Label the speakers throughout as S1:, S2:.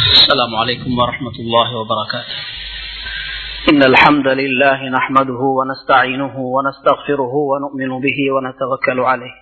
S1: السلام عليكم ورحمة الله وبركاته إن الحمد لله نحمده ونستعينه ونستغفره ونؤمن به ونتوكل عليه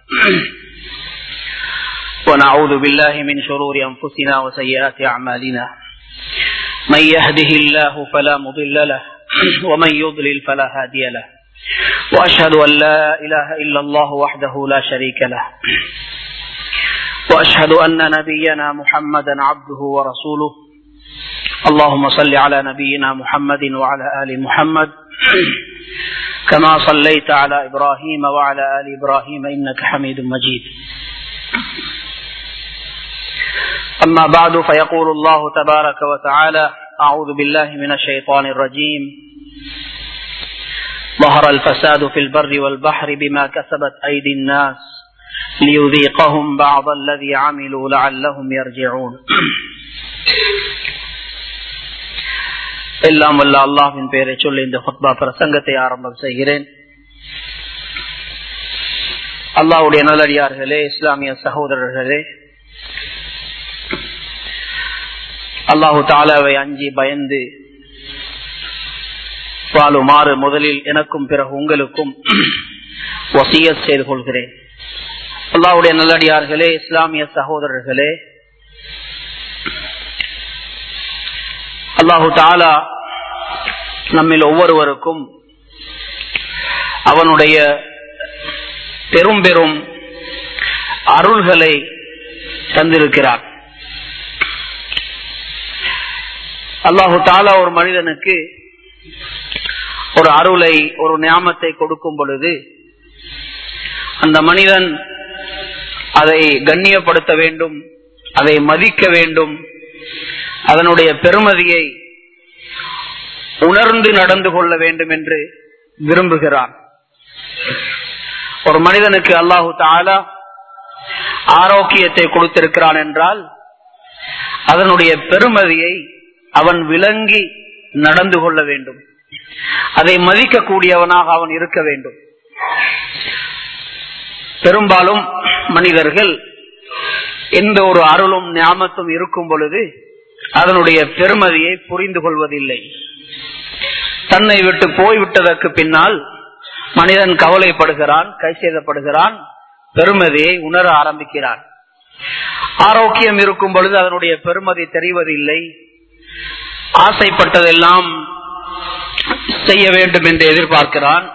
S1: ونعوذ بالله من شرور أنفسنا وسيئات أعمالنا من يهده الله فلا مضل له ومن يضلل فلا هادي له وأشهد أن لا إله إلا الله وحده لا شريك له وأشهد أن نبينا محمدا عبده ورسوله اللهم صل على نبينا محمد وعلى آل محمد كما صليت على إبراهيم وعلى آل إبراهيم إنك حميد مجيد أما بعد فيقول الله تبارك وتعالى أعوذ بالله من الشيطان الرجيم ظهر الفساد في البر والبحر بما كسبت أيدي الناس ليذيقهم بعض الذي عملوا لعلهم يرجعون எல்லாம் வல்ல அல்லாஹின் பெயரை சொல்லி இந்த ஹுத்பா பிரசங்கத்தை ஆரம்பம் செய்கிறேன் அல்லாவுடைய நல்லடியார்களே இஸ்லாமிய சகோதரர்களே அல்லாஹு தாலாவை அஞ்சி பயந்து வாழுமாறு முதலில் எனக்கும் பிறகு உங்களுக்கும் வசிய செய்து கொள்கிறேன் அல்லாவுடைய நல்லடியார்களே இஸ்லாமிய சகோதரர்களே அல்லாஹு தாலா நம்மில் ஒவ்வொருவருக்கும் அவனுடைய பெரும் பெரும் அருள்களை தந்திருக்கிறார் அல்லாஹு தாலா ஒரு மனிதனுக்கு ஒரு அருளை ஒரு ஞாபத்தை கொடுக்கும் பொழுது அந்த மனிதன் அதை கண்ணியப்படுத்த வேண்டும் அதை மதிக்க வேண்டும் அதனுடைய பெருமதியை உணர்ந்து நடந்து கொள்ள வேண்டும் என்று விரும்புகிறான் ஒரு மனிதனுக்கு அல்லாஹு தாலா ஆரோக்கியத்தை கொடுத்திருக்கிறான் என்றால் அதனுடைய பெருமதியை அவன் விளங்கி நடந்து கொள்ள வேண்டும் அதை மதிக்கக்கூடியவனாக அவன் இருக்க வேண்டும் பெரும்பாலும் மனிதர்கள் எந்த ஒரு அருளும் ஞாபகத்தும் இருக்கும் பொழுது அதனுடைய பெருமதியை புரிந்து கொள்வதில்லை தன்னை விட்டு போய்விட்டதற்கு பின்னால் மனிதன் கவலைப்படுகிறான் கை செய்தப்படுகிறான் பெருமதியை உணர ஆரம்பிக்கிறான் ஆரோக்கியம் இருக்கும் பொழுது அதனுடைய பெருமதி தெரிவதில்லை ஆசைப்பட்டதெல்லாம் செய்ய வேண்டும் என்று எதிர்பார்க்கிறான்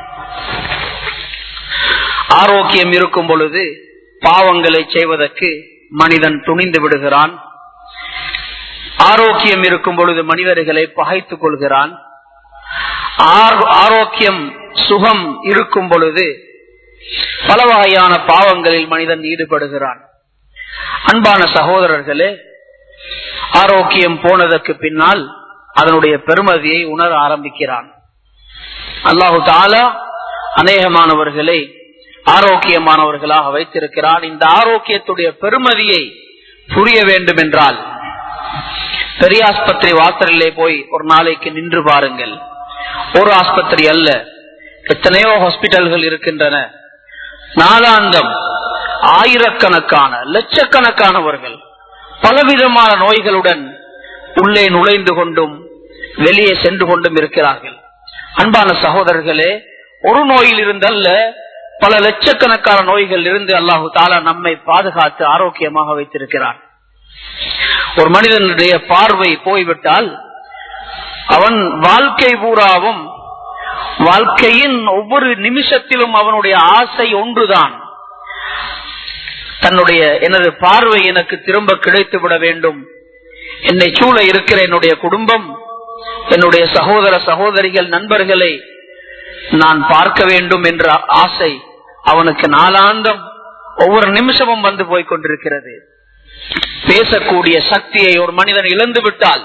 S1: ஆரோக்கியம் இருக்கும் பொழுது பாவங்களை செய்வதற்கு மனிதன் துணிந்து விடுகிறான் ஆரோக்கியம் இருக்கும் பொழுது மனிதர்களை பகைத்துக் கொள்கிறான் ஆரோக்கியம் சுகம் இருக்கும் பொழுது பல வகையான பாவங்களில் மனிதன் ஈடுபடுகிறான் அன்பான சகோதரர்களே ஆரோக்கியம் போனதற்கு பின்னால் அதனுடைய பெருமதியை உணர ஆரம்பிக்கிறான் அல்லாஹு தாலா அநேகமானவர்களை ஆரோக்கியமானவர்களாக வைத்திருக்கிறான் இந்த ஆரோக்கியத்துடைய பெருமதியை புரிய வேண்டும் என்றால் பெரிய ஆஸ்பத்திரி வாசலிலே போய் ஒரு நாளைக்கு நின்று பாருங்கள் ஒரு ஆஸ்பத்திரி அல்ல எத்தனையோ ஹாஸ்பிட்டல்கள் இருக்கின்றன நாளாந்தம் ஆயிரக்கணக்கான லட்சக்கணக்கானவர்கள் பலவிதமான நோய்களுடன் உள்ளே நுழைந்து கொண்டும் வெளியே சென்று கொண்டும் இருக்கிறார்கள் அன்பான சகோதரர்களே ஒரு நோயில் இருந்தல்ல பல லட்சக்கணக்கான நோய்கள் இருந்து அல்லாஹு தாலா நம்மை பாதுகாத்து ஆரோக்கியமாக வைத்திருக்கிறான் ஒரு மனிதனுடைய பார்வை போய்விட்டால் அவன் வாழ்க்கை பூராவும் வாழ்க்கையின் ஒவ்வொரு நிமிஷத்திலும் அவனுடைய ஆசை ஒன்றுதான் தன்னுடைய எனது பார்வை எனக்கு திரும்ப கிடைத்து விட வேண்டும் என்னை சூழ இருக்கிற என்னுடைய குடும்பம் என்னுடைய சகோதர சகோதரிகள் நண்பர்களை நான் பார்க்க வேண்டும் என்ற ஆசை அவனுக்கு நாளாந்தம் ஒவ்வொரு நிமிஷமும் வந்து போய் கொண்டிருக்கிறது பேசக்கூடிய சக்தியை ஒரு மனிதன் இழந்து விட்டால்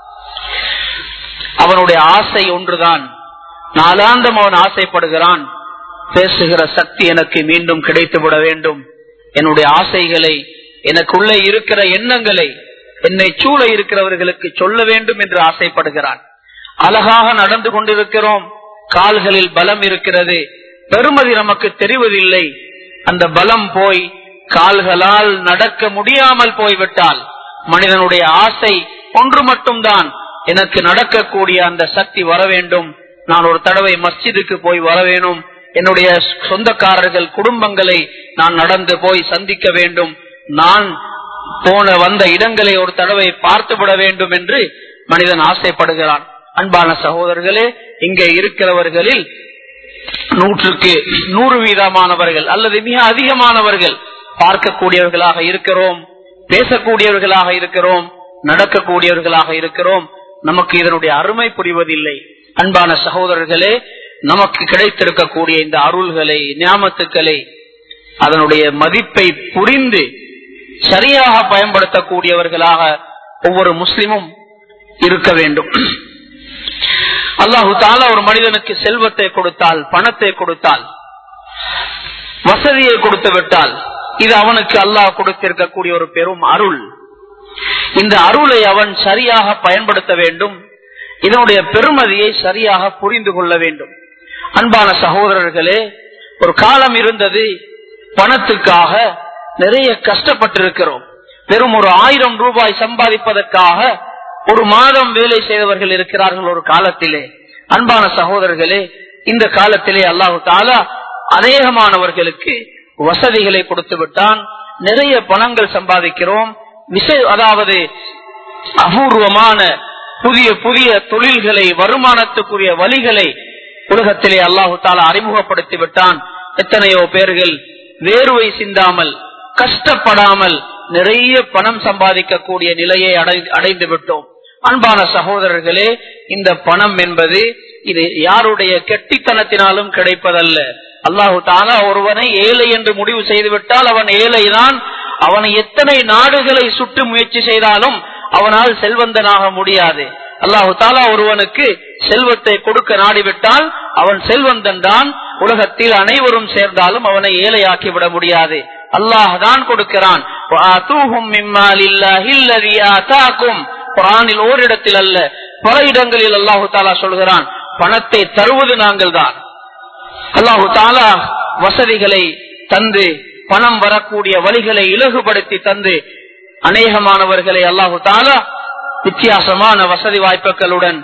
S1: அவனுடைய ஆசை ஒன்றுதான் நாளாந்தம் அவன் ஆசைப்படுகிறான் பேசுகிற சக்தி எனக்கு மீண்டும் கிடைத்து விட வேண்டும் என்னுடைய ஆசைகளை எனக்குள்ளே இருக்கிற எண்ணங்களை என்னை சூழ இருக்கிறவர்களுக்கு சொல்ல வேண்டும் என்று ஆசைப்படுகிறான் அழகாக நடந்து கொண்டிருக்கிறோம் கால்களில் பலம் இருக்கிறது பெருமதி நமக்கு தெரிவதில்லை அந்த பலம் போய் கால்களால் நடக்க முடியாமல் போய்விட்டால் மனிதனுடைய ஆசை ஒன்று மட்டும்தான் எனக்கு நடக்கக்கூடிய அந்த சக்தி வர வேண்டும் நான் ஒரு தடவை மஸ்ஜிதுக்கு போய் வர வேணும் என்னுடைய சொந்தக்காரர்கள் குடும்பங்களை நான் நடந்து போய் சந்திக்க வேண்டும் நான் போன வந்த இடங்களை ஒரு தடவை பார்த்து விட வேண்டும் என்று மனிதன் ஆசைப்படுகிறான் அன்பான சகோதரர்களே இங்கே இருக்கிறவர்களில் நூற்றுக்கு நூறு வீதமானவர்கள் அல்லது மிக அதிகமானவர்கள் பார்க்கக்கூடியவர்களாக இருக்கிறோம் பேசக்கூடியவர்களாக இருக்கிறோம் நடக்கக்கூடியவர்களாக இருக்கிறோம் நமக்கு இதனுடைய அருமை புரிவதில்லை அன்பான சகோதரர்களே நமக்கு கிடைத்திருக்கக்கூடிய இந்த அருள்களை ஞாபகத்துக்களை அதனுடைய மதிப்பை புரிந்து சரியாக பயன்படுத்தக்கூடியவர்களாக ஒவ்வொரு முஸ்லிமும் இருக்க வேண்டும் அல்லாஹு தாலா ஒரு மனிதனுக்கு செல்வத்தை கொடுத்தால் பணத்தை கொடுத்தால் வசதியை கொடுத்து விட்டால் இது அவனுக்கு அல்லாஹ் கொடுத்திருக்கக்கூடிய ஒரு பெரும் அருள் இந்த அருளை அவன் சரியாக பயன்படுத்த வேண்டும் இதனுடைய பெருமதியை சரியாக புரிந்து கொள்ள வேண்டும் அன்பான சகோதரர்களே ஒரு காலம் இருந்தது பணத்துக்காக நிறைய கஷ்டப்பட்டிருக்கிறோம் வெறும் ஒரு ஆயிரம் ரூபாய் சம்பாதிப்பதற்காக ஒரு மாதம் வேலை செய்தவர்கள் இருக்கிறார்கள் ஒரு காலத்திலே அன்பான சகோதரர்களே இந்த காலத்திலே அல்லாஹு தாலா அநேகமானவர்களுக்கு வசதிகளை கொடுத்து விட்டான் நிறைய பணங்கள் சம்பாதிக்கிறோம் விசை அதாவது அபூர்வமான புதிய புதிய தொழில்களை வருமானத்துக்குரிய வழிகளை உலகத்திலே அல்லாஹு தாலா அறிமுகப்படுத்தி விட்டான் எத்தனையோ பேர்கள் வேர்வை சிந்தாமல் கஷ்டப்படாமல் நிறைய பணம் சம்பாதிக்கக்கூடிய நிலையை அடைந்து விட்டோம் அன்பான சகோதரர்களே இந்த பணம் என்பது இது யாருடைய கெட்டித்தனத்தினாலும் கிடைப்பதல்ல அல்லாஹு தாலா ஒருவனை ஏழை என்று முடிவு செய்துவிட்டால் அவன் ஏழைதான் அவனை எத்தனை நாடுகளை சுட்டு முயற்சி செய்தாலும் அவனால் செல்வந்தனாக முடியாது அல்லாஹு தாலா ஒருவனுக்கு செல்வத்தை கொடுக்க நாடிவிட்டால் அவன் செல்வந்தன் தான் உலகத்தில் அனைவரும் சேர்ந்தாலும் அவனை ஏழையாக்கி விட முடியாது அல்லாஹ் தான் கொடுக்கிறான் குரானில் ஓரிடத்தில் அல்ல பல இடங்களில் அல்லாஹு தாலா சொல்கிறான் பணத்தை தருவது நாங்கள் தான் அல்லாஹு தாலா வசதிகளை தந்து பணம் வரக்கூடிய வழிகளை இலகுபடுத்தி தந்து அநேகமானவர்களை அல்லாஹு தாலா வித்தியாசமான வசதி வாய்ப்புகளுடன்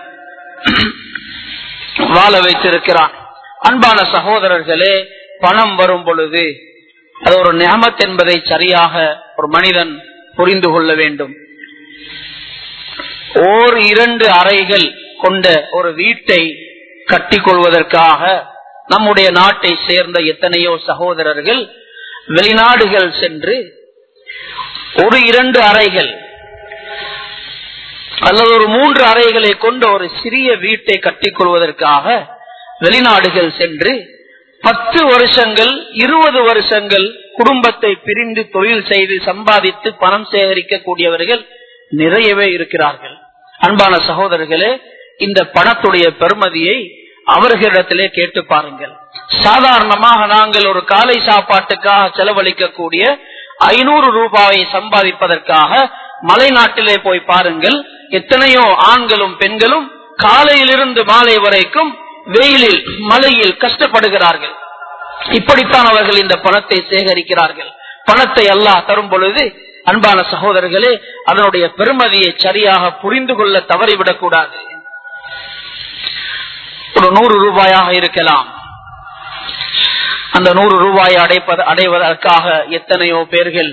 S1: வாழ வைத்திருக்கிறான் அன்பான சகோதரர்களே பணம் வரும் பொழுது அது ஒரு நியமத் என்பதை சரியாக ஒரு மனிதன் புரிந்து கொள்ள வேண்டும் ஓர் இரண்டு அறைகள் கொண்ட ஒரு வீட்டை கட்டிக்கொள்வதற்காக நம்முடைய நாட்டை சேர்ந்த எத்தனையோ சகோதரர்கள் வெளிநாடுகள் சென்று ஒரு இரண்டு அறைகள் அல்லது ஒரு மூன்று அறைகளை கொண்ட ஒரு சிறிய வீட்டை கட்டிக்கொள்வதற்காக வெளிநாடுகள் சென்று பத்து வருஷங்கள் இருபது வருஷங்கள் குடும்பத்தை பிரிந்து தொழில் செய்து சம்பாதித்து பணம் சேகரிக்க கூடியவர்கள் நிறையவே இருக்கிறார்கள் அன்பான சகோதரர்களே இந்த பணத்துடைய பெருமதியை அவர்களிடத்திலே கேட்டு பாருங்கள் சாதாரணமாக நாங்கள் ஒரு காலை சாப்பாட்டுக்காக செலவழிக்கக்கூடிய ஐநூறு ரூபாயை சம்பாதிப்பதற்காக மலை நாட்டிலே போய் பாருங்கள் எத்தனையோ ஆண்களும் பெண்களும் காலையிலிருந்து மாலை வரைக்கும் வெயிலில் மலையில் கஷ்டப்படுகிறார்கள் இப்படித்தான் அவர்கள் இந்த பணத்தை சேகரிக்கிறார்கள் பணத்தை அல்லாஹ் தரும் பொழுது அன்பான சகோதரர்களே அதனுடைய பெருமதியை சரியாக புரிந்து கொள்ள தவறிவிடக் கூடாது ஒரு நூறு ரூபாயாக இருக்கலாம் அந்த நூறு ரூபாயை அடைப்பது அடைவதற்காக எத்தனையோ பேர்கள்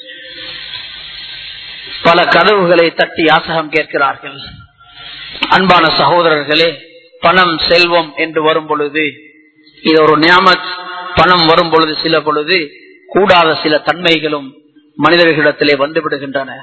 S1: பல கதவுகளை தட்டி யாசகம் கேட்கிறார்கள் அன்பான சகோதரர்களே பணம் செல்வம் என்று வரும் பொழுது இது ஒரு நியாமத் பணம் வரும் பொழுது சில பொழுது கூடாத சில தன்மைகளும் மனிதர்களிடத்திலே வந்து விடுகின்றன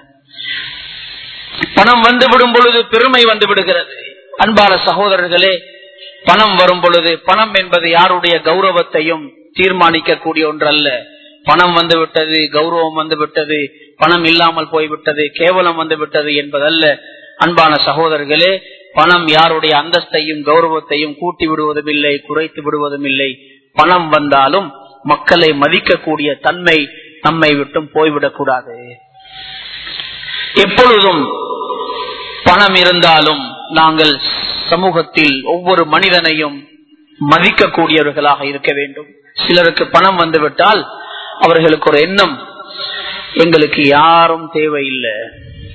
S1: பணம் வந்து விடும் பொழுது பெருமை வந்து விடுகிறது அன்பான சகோதரர்களே பணம் வரும் பொழுது பணம் என்பது யாருடைய கௌரவத்தையும் தீர்மானிக்கக்கூடிய ஒன்றல்ல பணம் வந்து விட்டது கௌரவம் வந்து விட்டது பணம் இல்லாமல் போய்விட்டது கேவலம் வந்து விட்டது என்பதல்ல அன்பான சகோதரர்களே பணம் யாருடைய அந்தஸ்தையும் கௌரவத்தையும் கூட்டி விடுவதும் இல்லை குறைத்து விடுவதும் இல்லை பணம் வந்தாலும் மக்களை மதிக்கக்கூடிய தன்மை நம்மை விட்டும் போய்விடக் கூடாது எப்பொழுதும் பணம் இருந்தாலும் நாங்கள் சமூகத்தில் ஒவ்வொரு மனிதனையும் மதிக்கக்கூடியவர்களாக இருக்க வேண்டும் சிலருக்கு பணம் வந்துவிட்டால் அவர்களுக்கு ஒரு எண்ணம் எங்களுக்கு யாரும் தேவையில்லை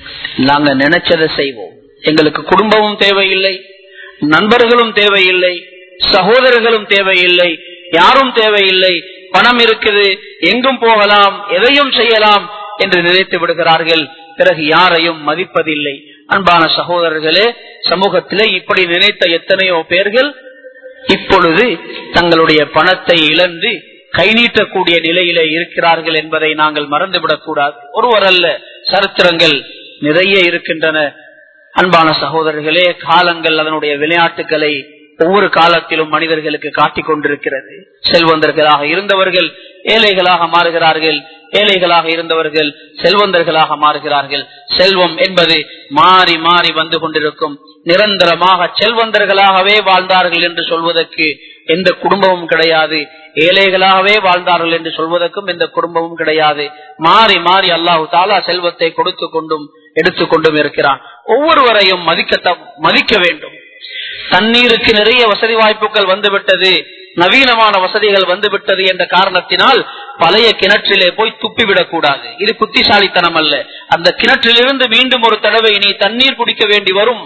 S1: நாங்க நினைச்சதை செய்வோம் எங்களுக்கு குடும்பமும் தேவையில்லை நண்பர்களும் தேவையில்லை சகோதரர்களும் தேவையில்லை யாரும் தேவையில்லை பணம் இருக்குது எங்கும் போகலாம் எதையும் செய்யலாம் என்று நினைத்து விடுகிறார்கள் பிறகு யாரையும் மதிப்பதில்லை அன்பான சகோதரர்களே சமூகத்திலே இப்படி நினைத்த எத்தனையோ பேர்கள் இப்பொழுது தங்களுடைய பணத்தை இழந்து கை நீட்டக்கூடிய நிலையிலே இருக்கிறார்கள் என்பதை நாங்கள் மறந்துவிடக் கூடாது ஒருவர் அல்ல சரித்திரங்கள் நிறைய இருக்கின்றன அன்பான சகோதரர்களே காலங்கள் அதனுடைய விளையாட்டுகளை ஒவ்வொரு காலத்திலும் மனிதர்களுக்கு காட்டிக் கொண்டிருக்கிறது செல்வந்தர்களாக இருந்தவர்கள் ஏழைகளாக மாறுகிறார்கள் ஏழைகளாக இருந்தவர்கள் செல்வந்தர்களாக மாறுகிறார்கள் செல்வம் என்பது மாறி மாறி வந்து கொண்டிருக்கும் நிரந்தரமாக செல்வந்தர்களாகவே வாழ்ந்தார்கள் என்று சொல்வதற்கு எந்த குடும்பமும் கிடையாது ஏழைகளாகவே வாழ்ந்தார்கள் என்று சொல்வதற்கும் எந்த குடும்பமும் கிடையாது மாறி மாறி அல்லாஹு தாலா செல்வத்தை கொடுத்து கொண்டும் எடுத்துக்கொண்டும் இருக்கிறான் ஒவ்வொருவரையும் மதிக்க மதிக்க வேண்டும் தண்ணீருக்கு நிறைய வசதி வாய்ப்புகள் வந்துவிட்டது நவீனமான வசதிகள் வந்துவிட்டது என்ற காரணத்தினால் பழைய கிணற்றிலே போய் துப்பிவிடக் கூடாது இது புத்திசாலித்தனம் அல்ல அந்த கிணற்றிலிருந்து மீண்டும் ஒரு தடவை நீ தண்ணீர் குடிக்க வேண்டி வரும்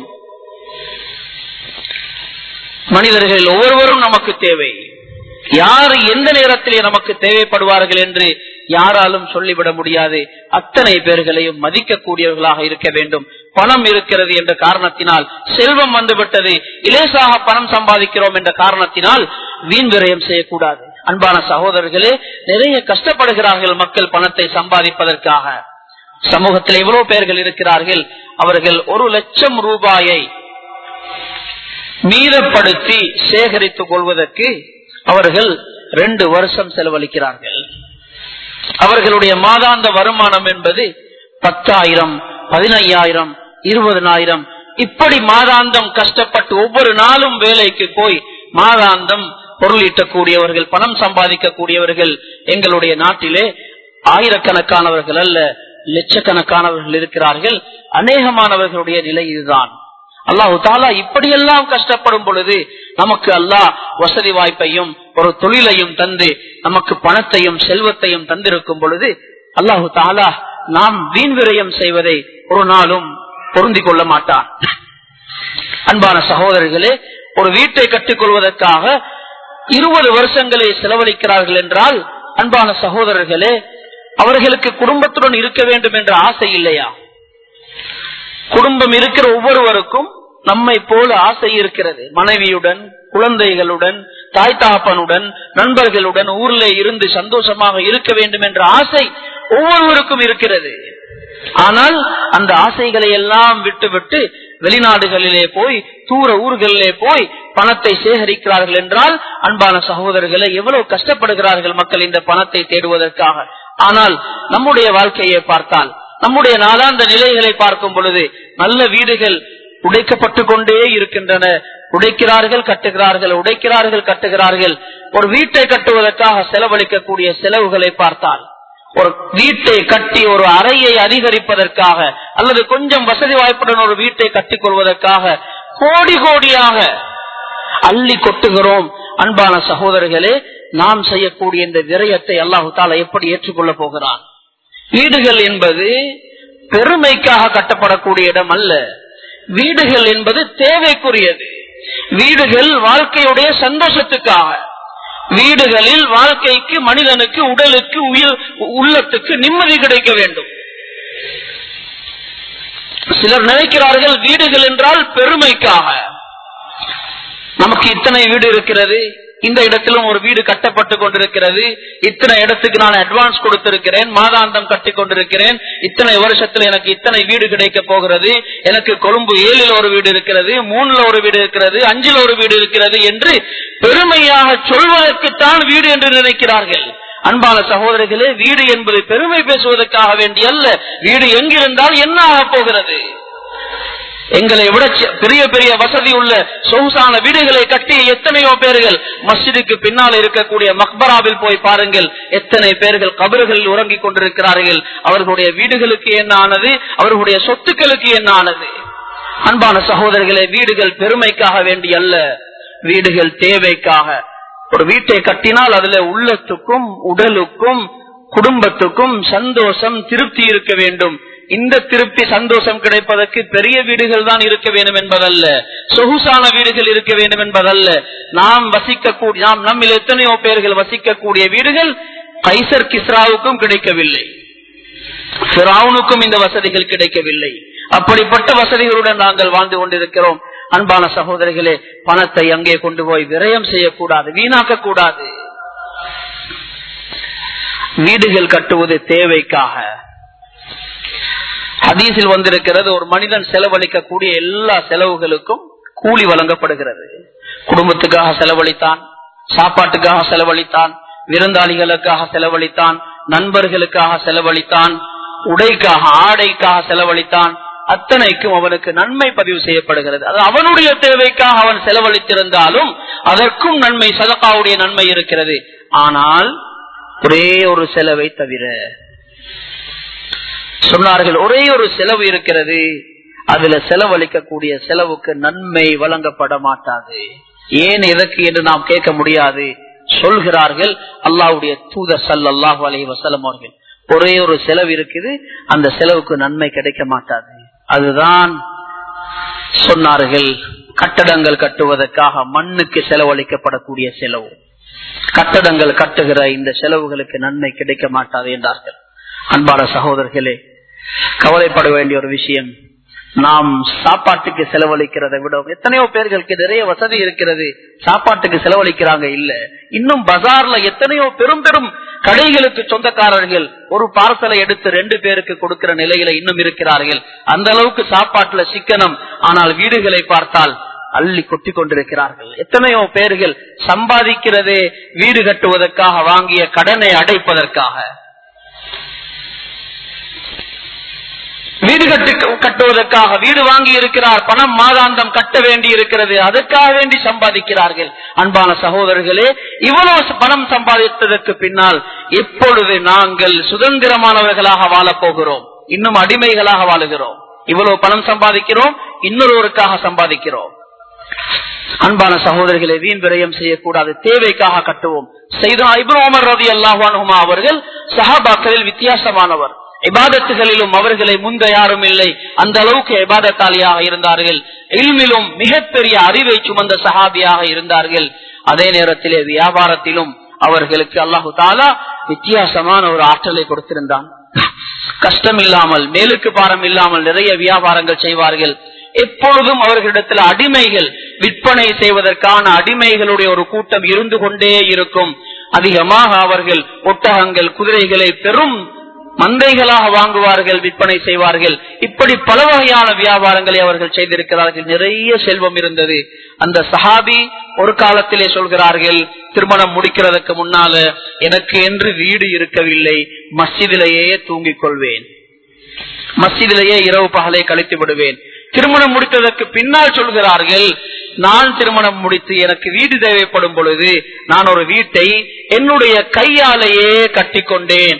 S1: மனிதர்கள் ஒவ்வொருவரும் நமக்கு தேவை யார் எந்த நேரத்திலே நமக்கு தேவைப்படுவார்கள் என்று யாராலும் சொல்லிவிட முடியாது அத்தனை பேர்களையும் மதிக்கக்கூடியவர்களாக இருக்க வேண்டும் பணம் இருக்கிறது என்ற காரணத்தினால் செல்வம் வந்துவிட்டது இலேசாக பணம் சம்பாதிக்கிறோம் என்ற காரணத்தினால் வீண் விரயம் செய்யக்கூடாது அன்பான சகோதரர்களே நிறைய கஷ்டப்படுகிறார்கள் மக்கள் பணத்தை சம்பாதிப்பதற்காக சமூகத்தில் எவ்வளவு பேர்கள் இருக்கிறார்கள் அவர்கள் ஒரு லட்சம் ரூபாயை மீதப்படுத்தி சேகரித்துக் கொள்வதற்கு அவர்கள் ரெண்டு வருஷம் செலவழிக்கிறார்கள் அவர்களுடைய மாதாந்த வருமானம் என்பது பத்தாயிரம் பதினையாயிரம் இருபதனாயிரம் இப்படி மாதாந்தம் கஷ்டப்பட்டு ஒவ்வொரு நாளும் வேலைக்கு போய் மாதாந்தம் பொருளீட்டக்கூடியவர்கள் பணம் சம்பாதிக்கக்கூடியவர்கள் எங்களுடைய நாட்டிலே ஆயிரக்கணக்கானவர்கள் அல்ல லட்சக்கணக்கானவர்கள் இருக்கிறார்கள் அநேகமானவர்களுடைய நிலை இதுதான் அல்லாஹு தாலா இப்படியெல்லாம் கஷ்டப்படும் பொழுது நமக்கு அல்லாஹ் வசதி வாய்ப்பையும் ஒரு தொழிலையும் தந்து நமக்கு பணத்தையும் செல்வத்தையும் தந்திருக்கும் பொழுது அல்லாஹு தாலா நாம் வீண் விரயம் செய்வதை ஒரு நாளும் பொருந்திக் கொள்ள மாட்டான் அன்பான சகோதரர்களே ஒரு வீட்டை கட்டிக்கொள்வதற்காக இருபது வருஷங்களை செலவழிக்கிறார்கள் என்றால் அன்பான சகோதரர்களே அவர்களுக்கு குடும்பத்துடன் இருக்க வேண்டும் என்ற ஆசை இல்லையா குடும்பம் இருக்கிற ஒவ்வொருவருக்கும் நம்மை போல ஆசை இருக்கிறது மனைவியுடன் குழந்தைகளுடன் தாய் தாப்பனுடன் நண்பர்களுடன் ஊர்ல இருந்து சந்தோஷமாக இருக்க வேண்டும் என்ற ஆசை ஒவ்வொருவருக்கும் இருக்கிறது ஆனால் அந்த ஆசைகளை எல்லாம் விட்டு விட்டு வெளிநாடுகளிலே போய் தூர ஊர்களிலே போய் பணத்தை சேகரிக்கிறார்கள் என்றால் அன்பான சகோதரர்களை எவ்வளவு கஷ்டப்படுகிறார்கள் மக்கள் இந்த பணத்தை தேடுவதற்காக ஆனால் நம்முடைய வாழ்க்கையை பார்த்தால் நம்முடைய நாளாந்த நிலைகளை பார்க்கும் பொழுது நல்ல வீடுகள் உடைக்கப்பட்டு கொண்டே இருக்கின்றன உடைக்கிறார்கள் கட்டுகிறார்கள் உடைக்கிறார்கள் கட்டுகிறார்கள் ஒரு வீட்டை கட்டுவதற்காக செலவழிக்கக்கூடிய செலவுகளை பார்த்தால் ஒரு வீட்டை கட்டி ஒரு அறையை அதிகரிப்பதற்காக அல்லது கொஞ்சம் வசதி வாய்ப்புடன் ஒரு வீட்டை கட்டிக் கொள்வதற்காக கோடி கோடியாக அள்ளி கொட்டுகிறோம் அன்பான சகோதரர்களே நாம் செய்யக்கூடிய இந்த விரயத்தை அல்லாஹு தாலா எப்படி ஏற்றுக்கொள்ள போகிறான் வீடுகள் என்பது பெருமைக்காக கட்டப்படக்கூடிய இடம் அல்ல வீடுகள் என்பது தேவைக்குரியது வீடுகள் வாழ்க்கையுடைய சந்தோஷத்துக்காக வீடுகளில் வாழ்க்கைக்கு மனிதனுக்கு உடலுக்கு உயிர் உள்ளத்துக்கு நிம்மதி கிடைக்க வேண்டும் சிலர் நினைக்கிறார்கள் வீடுகள் என்றால் பெருமைக்காக நமக்கு இத்தனை வீடு இருக்கிறது இந்த இடத்திலும் ஒரு வீடு கட்டப்பட்டு கொண்டிருக்கிறது இத்தனை இடத்துக்கு நான் அட்வான்ஸ் கொடுத்திருக்கிறேன் மாதாந்தம் கட்டி கொண்டிருக்கிறேன் இத்தனை வருஷத்துல எனக்கு இத்தனை வீடு கிடைக்க போகிறது எனக்கு கொழும்பு ஏழில் ஒரு வீடு இருக்கிறது மூணுல ஒரு வீடு இருக்கிறது அஞ்சுல ஒரு வீடு இருக்கிறது என்று பெருமையாக சொல்வதற்குத்தான் வீடு என்று நினைக்கிறார்கள் அன்பான சகோதரர்களே வீடு என்பது பெருமை பேசுவதற்காக வேண்டி அல்ல வீடு எங்கிருந்தால் என்ன ஆக போகிறது எங்களை விட பெரிய பெரிய வசதி உள்ள சொகுசான வீடுகளை கட்டிய எத்தனையோ பேர்கள் மஸ்ஜிதுக்கு பின்னால் இருக்கக்கூடிய மக்பராவில் போய் பாருங்கள் எத்தனை பேர்கள் கபறுகளில் உறங்கிக் கொண்டிருக்கிறார்கள் அவர்களுடைய வீடுகளுக்கு என்ன ஆனது அவர்களுடைய சொத்துக்களுக்கு என்ன ஆனது அன்பான சகோதரர்களே வீடுகள் பெருமைக்காக வேண்டி அல்ல வீடுகள் தேவைக்காக ஒரு வீட்டை கட்டினால் அதுல உள்ளத்துக்கும் உடலுக்கும் குடும்பத்துக்கும் சந்தோஷம் திருப்தி இருக்க வேண்டும் இந்த திருப்தி சந்தோஷம் கிடைப்பதற்கு பெரிய வீடுகள் தான் இருக்க வேண்டும் என்பதல்ல சொகுசான வீடுகள் இருக்க வேண்டும் என்பதல்ல நாம் வசிக்கக்கூடிய நாம் நம்மில் எத்தனையோ பேர்கள் வசிக்கக்கூடிய வீடுகள் கைசர் கிஸ்ராவுக்கும் கிடைக்கவில்லை பிராவுனுக்கும் இந்த வசதிகள் கிடைக்கவில்லை அப்படிப்பட்ட வசதிகளுடன் நாங்கள் வாழ்ந்து கொண்டிருக்கிறோம் அன்பான சகோதரிகளே பணத்தை அங்கே கொண்டு போய் விரயம் செய்யக்கூடாது வீணாக்க கூடாது வீடுகள் கட்டுவது தேவைக்காக ஹதீஸில் வந்திருக்கிறது ஒரு மனிதன் செலவழிக்கக்கூடிய எல்லா செலவுகளுக்கும் கூலி வழங்கப்படுகிறது குடும்பத்துக்காக செலவழித்தான் சாப்பாட்டுக்காக செலவழித்தான் விருந்தாளிகளுக்காக செலவழித்தான் நண்பர்களுக்காக செலவழித்தான் உடைக்காக ஆடைக்காக செலவழித்தான் அத்தனைக்கும் அவனுக்கு நன்மை பதிவு செய்யப்படுகிறது அது அவனுடைய தேவைக்காக அவன் செலவழித்திருந்தாலும் அதற்கும் நன்மை சதக்காவுடைய நன்மை இருக்கிறது ஆனால் ஒரே ஒரு செலவை தவிர சொன்னார்கள் ஒரே ஒரு செலவு இருக்கிறது அதுல செலவழிக்கக்கூடிய செலவுக்கு நன்மை வழங்கப்பட மாட்டாது ஏன் எதற்கு என்று நாம் கேட்க முடியாது சொல்கிறார்கள் அல்லாவுடைய தூதர் சல்லாஹு அலி வசலம் அவர்கள் ஒரே ஒரு செலவு இருக்குது அந்த செலவுக்கு நன்மை கிடைக்க மாட்டாது அதுதான் சொன்னார்கள் கட்டடங்கள் கட்டுவதற்காக மண்ணுக்கு செலவழிக்கப்படக்கூடிய செலவு கட்டடங்கள் கட்டுகிற இந்த செலவுகளுக்கு நன்மை கிடைக்க மாட்டாது என்றார்கள் அன்பான சகோதரர்களே கவலைப்பட வேண்டிய ஒரு விஷயம் நாம் சாப்பாட்டுக்கு செலவழிக்கிறதை விட எத்தனையோ பேர்களுக்கு நிறைய வசதி இருக்கிறது சாப்பாட்டுக்கு செலவழிக்கிறாங்க இல்ல இன்னும் பஜார்ல எத்தனையோ பெரும் பெரும் கடைகளுக்கு சொந்தக்காரர்கள் ஒரு பார்சலை எடுத்து ரெண்டு பேருக்கு கொடுக்கிற நிலையில இன்னும் இருக்கிறார்கள் அந்த அளவுக்கு சாப்பாட்டுல சிக்கனம் ஆனால் வீடுகளை பார்த்தால் அள்ளி கொட்டி கொண்டிருக்கிறார்கள் எத்தனையோ பேர்கள் சம்பாதிக்கிறதே வீடு கட்டுவதற்காக வாங்கிய கடனை அடைப்பதற்காக வீடு கட்டு கட்டுவதற்காக வீடு வாங்கி இருக்கிறார் பணம் மாதாந்தம் கட்ட வேண்டி இருக்கிறது அதற்காக வேண்டி சம்பாதிக்கிறார்கள் அன்பான சகோதரர்களே இவ்வளவு பணம் சம்பாதித்ததற்கு பின்னால் எப்பொழுது நாங்கள் சுதந்திரமானவர்களாக வாழப் போகிறோம் இன்னும் அடிமைகளாக வாழுகிறோம் இவ்வளவு பணம் சம்பாதிக்கிறோம் இன்னொருவருக்காக சம்பாதிக்கிறோம் அன்பான சகோதரர்களை வீண் விரயம் செய்யக்கூடாது தேவைக்காக கட்டுவோம் செய்தா இப்ரோமர் ரவி அல்லாஹானுமா அவர்கள் சஹாபாக்களில் வித்தியாசமானவர் இபாதத்துகளிலும் அவர்களை முந்த யாரும் இல்லை அந்த அளவுக்கு இபாதத்தாலியாக இருந்தார்கள் இல்மிலும் மிகப்பெரிய அறிவை சுமந்த சஹாபியாக இருந்தார்கள் அதே நேரத்திலே வியாபாரத்திலும் அவர்களுக்கு அல்லாஹு தாலா வித்தியாசமான ஒரு ஆற்றலை கொடுத்திருந்தான் கஷ்டம் இல்லாமல் மேலுக்கு பாரம் இல்லாமல் நிறைய வியாபாரங்கள் செய்வார்கள் எப்பொழுதும் அவர்களிடத்தில் அடிமைகள் விற்பனை செய்வதற்கான அடிமைகளுடைய ஒரு கூட்டம் இருந்து கொண்டே இருக்கும் அதிகமாக அவர்கள் ஒட்டகங்கள் குதிரைகளை பெரும் மந்தைகளாக வாங்குவார்கள் விற்பனை செய்வார்கள் இப்படி பல வகையான வியாபாரங்களை அவர்கள் செய்திருக்கிறார்கள் நிறைய செல்வம் இருந்தது அந்த சஹாபி ஒரு காலத்திலே சொல்கிறார்கள் திருமணம் முடிக்கிறதுக்கு முன்னால எனக்கு என்று வீடு இருக்கவில்லை மஸ்ஜிதிலேயே தூங்கிக் கொள்வேன் மஸ்ஜிதிலேயே இரவு பகலை கழித்து விடுவேன் திருமணம் முடித்ததற்கு பின்னால் சொல்கிறார்கள் நான் திருமணம் முடித்து எனக்கு வீடு தேவைப்படும் பொழுது நான் ஒரு வீட்டை என்னுடைய கையாலேயே கட்டிக்கொண்டேன்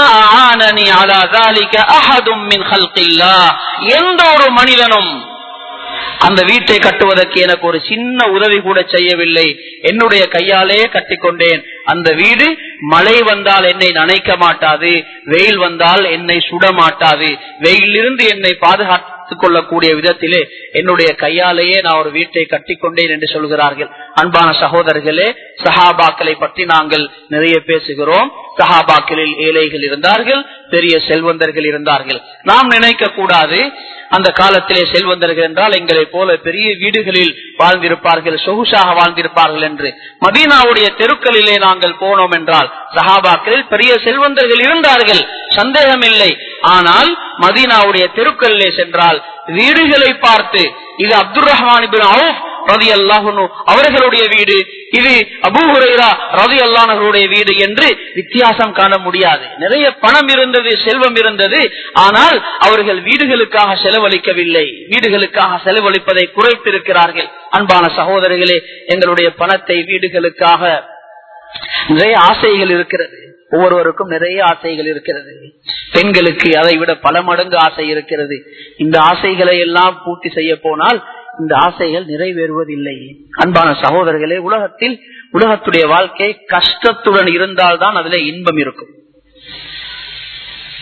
S1: எந்த ஒரு மனிதனும் அந்த வீட்டை கட்டுவதற்கு எனக்கு ஒரு சின்ன உதவி கூட செய்யவில்லை என்னுடைய கையாலே கட்டிக்கொண்டேன் அந்த வீடு மழை வந்தால் என்னை நனைக்க மாட்டாது வெயில் வந்தால் என்னை சுட மாட்டாது வெயிலிருந்து என்னை பாதுகாத்துக் கொள்ளக்கூடிய விதத்திலே என்னுடைய கையாலேயே நான் ஒரு வீட்டை கட்டிக்கொண்டேன் என்று சொல்கிறார்கள் அன்பான சகோதரர்களே சஹாபாக்களை பற்றி நாங்கள் நிறைய பேசுகிறோம் சஹாபாக்களில் ஏழைகள் இருந்தார்கள் பெரிய செல்வந்தர்கள் இருந்தார்கள் நாம் நினைக்க கூடாது அந்த காலத்திலே செல்வந்தர்கள் என்றால் எங்களை போல பெரிய வீடுகளில் வாழ்ந்திருப்பார்கள் சொகுசாக வாழ்ந்திருப்பார்கள் என்று மதீனாவுடைய தெருக்களிலே நாங்கள் போனோம் என்றால் சஹாபாக்களில் பெரிய செல்வந்தர்கள் இருந்தார்கள் சந்தேகம் இல்லை ஆனால் மதீனாவுடைய தெருக்களிலே சென்றால் வீடுகளை பார்த்து இது அப்துல் ரஹ்மான் ரவி அல்லாஹனு அவர்களுடைய வீடு இது அபூஹுரா ரவி அல்லானவர்களுடைய வீடு என்று வித்தியாசம் காண முடியாது நிறைய பணம் இருந்தது செல்வம் இருந்தது ஆனால் அவர்கள் வீடுகளுக்காக செலவழிக்கவில்லை வீடுகளுக்காக செலவழிப்பதை குறைத்திருக்கிறார்கள் அன்பான சகோதரர்களே எங்களுடைய பணத்தை வீடுகளுக்காக நிறைய ஆசைகள் இருக்கிறது ஒவ்வொருவருக்கும் நிறைய ஆசைகள் இருக்கிறது பெண்களுக்கு அதை விட பல மடங்கு ஆசை இருக்கிறது இந்த ஆசைகளை எல்லாம் பூர்த்தி செய்ய போனால் இந்த ஆசைகள் நிறைவேறுவதில்லை அன்பான சகோதரர்களே உலகத்தில் உலகத்துடைய வாழ்க்கை கஷ்டத்துடன் இருந்தால்தான் அதுல இன்பம் இருக்கும்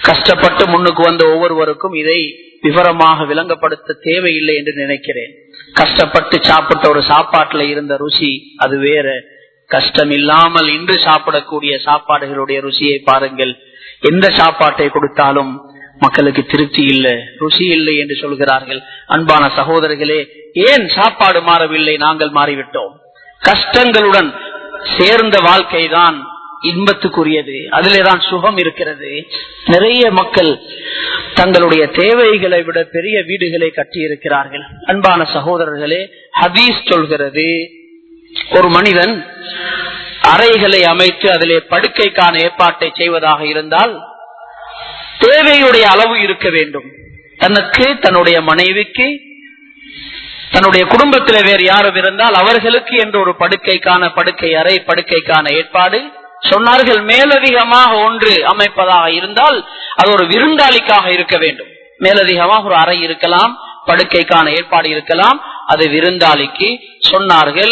S1: கஷ்டப்பட்டு முன்னுக்கு வந்த ஒவ்வொருவருக்கும் இதை விவரமாக விளங்கப்படுத்த தேவையில்லை என்று நினைக்கிறேன் கஷ்டப்பட்டு சாப்பிட்ட ஒரு சாப்பாட்டுல இருந்த ருசி அது வேற கஷ்டம் இல்லாமல் இன்று சாப்பிடக்கூடிய சாப்பாடுகளுடைய ருசியை பாருங்கள் எந்த சாப்பாட்டை கொடுத்தாலும் மக்களுக்கு திருப்தி இல்லை ருசி இல்லை என்று சொல்கிறார்கள் அன்பான சகோதரர்களே ஏன் சாப்பாடு மாறவில்லை நாங்கள் மாறிவிட்டோம் கஷ்டங்களுடன் சேர்ந்த வாழ்க்கை தான் இன்பத்துக்குரியது அதிலேதான் சுகம் இருக்கிறது நிறைய மக்கள் தங்களுடைய தேவைகளை விட பெரிய வீடுகளை கட்டி இருக்கிறார்கள் அன்பான சகோதரர்களே ஹதீஸ் சொல்கிறது ஒரு மனிதன் அறைகளை அமைத்து அதிலே படுக்கைக்கான ஏற்பாட்டை செய்வதாக இருந்தால் தேவையுடைய அளவு இருக்க வேண்டும் தனக்கு தன்னுடைய மனைவிக்கு தன்னுடைய குடும்பத்தில் வேறு யாரும் இருந்தால் அவர்களுக்கு என்று ஒரு படுக்கைக்கான படுக்கை அறை படுக்கைக்கான ஏற்பாடு சொன்னார்கள் மேலதிகமாக ஒன்று அமைப்பதாக இருந்தால் அது ஒரு விருந்தாளிக்காக இருக்க வேண்டும் மேலதிகமாக ஒரு அறை இருக்கலாம் படுக்கைக்கான ஏற்பாடு இருக்கலாம் அது விருந்தாளிக்கு சொன்னார்கள்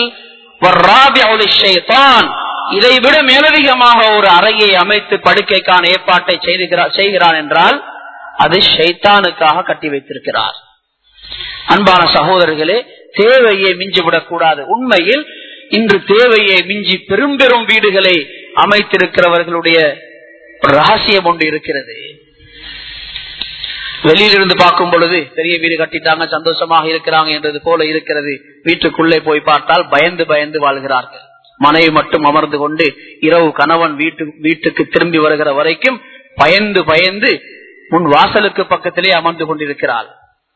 S1: இதை விட மேலதிகமாக ஒரு அறையை அமைத்து படுக்கைக்கான ஏற்பாட்டை செய்கிறான் என்றால் அது ஷைத்தானுக்காக கட்டி வைத்திருக்கிறார் அன்பான சகோதரர்களே தேவையை மிஞ்சிவிடக் கூடாது உண்மையில் இன்று தேவையை மிஞ்சி பெரும் பெரும் வீடுகளை அமைத்திருக்கிறவர்களுடைய ரகசியம் ஒன்று இருக்கிறது வெளியிலிருந்து பார்க்கும் பொழுது பெரிய வீடு கட்டிட்டாங்க சந்தோஷமாக இருக்கிறாங்க என்றது போல இருக்கிறது வீட்டுக்குள்ளே போய் பார்த்தால் பயந்து பயந்து வாழ்கிறார்கள் மனைவி மட்டும் அமர்ந்து கொண்டு இரவு கணவன் வீட்டு வீட்டுக்கு திரும்பி வருகிற வரைக்கும் பயந்து பயந்து முன் வாசலுக்கு பக்கத்திலே அமர்ந்து கொண்டிருக்கிறாள்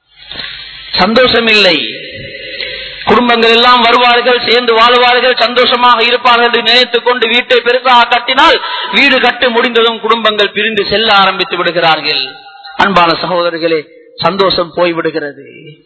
S1: சந்தோஷம் இல்லை குடும்பங்கள் எல்லாம் வருவார்கள் சேர்ந்து வாழ்வார்கள் சந்தோஷமாக இருப்பார்கள் என்று நினைத்துக் கொண்டு வீட்டை பெருசாக கட்டினால் வீடு கட்டு முடிந்ததும் குடும்பங்கள் பிரிந்து செல்ல ஆரம்பித்து விடுகிறார்கள் அன்பான சகோதரர்களே சந்தோஷம் போய்விடுகிறது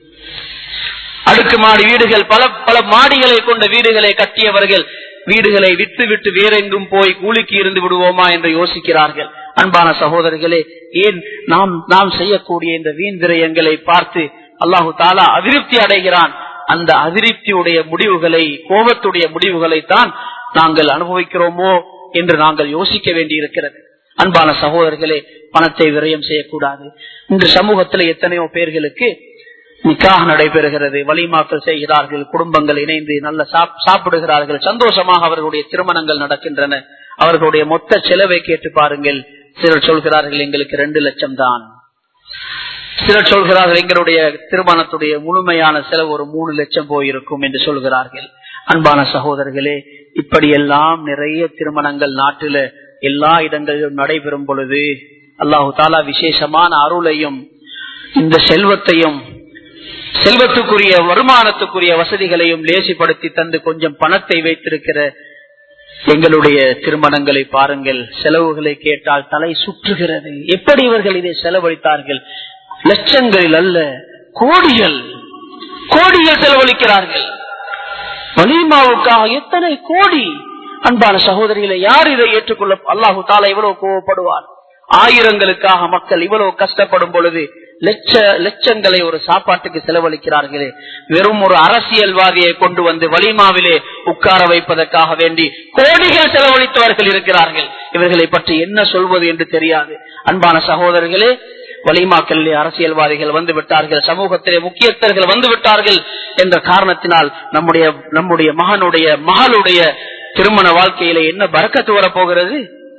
S1: அடுக்குமாடி வீடுகள் பல பல மாடிகளை கொண்ட வீடுகளை கட்டியவர்கள் வீடுகளை விட்டு விட்டு வேறெங்கும் போய் கூலிக்கு இருந்து விடுவோமா என்று யோசிக்கிறார்கள் அன்பான சகோதரர்களே ஏன் நாம் நாம் செய்யக்கூடிய இந்த வீண் விரயங்களை பார்த்து அல்லாஹு தாலா அதிருப்தி அடைகிறான் அந்த அதிருப்தியுடைய முடிவுகளை கோபத்துடைய முடிவுகளை தான் நாங்கள் அனுபவிக்கிறோமோ என்று நாங்கள் யோசிக்க வேண்டி இருக்கிறது அன்பான சகோதரர்களே பணத்தை விரயம் செய்யக்கூடாது இந்த சமூகத்தில் எத்தனையோ பேர்களுக்கு நிக்காக நடைபெறுகிறது வலிமாக்கள் செய்கிறார்கள் குடும்பங்கள் இணைந்து நல்ல சாப்பிடுகிறார்கள் சந்தோஷமாக அவர்களுடைய திருமணங்கள் நடக்கின்றன அவர்களுடைய மொத்த செலவை கேட்டு பாருங்கள் சிலர் சொல்கிறார்கள் எங்களுக்கு ரெண்டு லட்சம் தான் சிலர் சொல்கிறார்கள் எங்களுடைய திருமணத்துடைய முழுமையான செலவு ஒரு மூணு லட்சம் போயிருக்கும் என்று சொல்கிறார்கள் அன்பான சகோதரர்களே இப்படியெல்லாம் நிறைய திருமணங்கள் நாட்டில எல்லா இடங்களிலும் நடைபெறும் பொழுது அல்லாஹு தாலா விசேஷமான அருளையும் இந்த செல்வத்தையும் செல்வத்துக்குரிய வருமானத்துக்குரிய வசதிகளையும் லேசிப்படுத்தி தந்து கொஞ்சம் பணத்தை வைத்திருக்கிற எங்களுடைய திருமணங்களை பாருங்கள் செலவுகளை கேட்டால் தலை சுற்றுகிறது எப்படி இவர்கள் இதை செலவழித்தார்கள் லட்சங்களில் அல்ல கோடிகள் கோடிகள் செலவழிக்கிறார்கள் வலிமாவுக்காக எத்தனை கோடி அன்பான சகோதரிகளை யார் இதை ஏற்றுக்கொள்ள அல்லாஹு தாலா இவ்வளவு கோவப்படுவார் ஆயிரங்களுக்காக மக்கள் இவ்வளவு கஷ்டப்படும் பொழுது லட்ச லட்சங்களை ஒரு சாப்பாட்டுக்கு செலவழிக்கிறார்களே வெறும் ஒரு அரசியல்வாதியை கொண்டு வந்து வலிமாவிலே உட்கார வைப்பதற்காக வேண்டி கோடிகள் செலவழித்தவர்கள் இருக்கிறார்கள் இவர்களை பற்றி என்ன சொல்வது என்று தெரியாது அன்பான சகோதரர்களே வலிமாக்களிலே அரசியல்வாதிகள் வந்து விட்டார்கள் சமூகத்திலே முக்கியஸ்தர்கள் வந்து விட்டார்கள் என்ற காரணத்தினால் நம்முடைய நம்முடைய மகனுடைய மகளுடைய திருமண வாழ்க்கையில என்ன பறக்கத்து வரப்போகிறது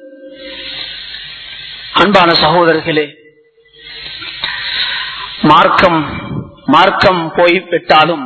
S1: அன்பான சகோதரர்களே மார்க்கம் மார்க்கம் போய்விட்டாலும்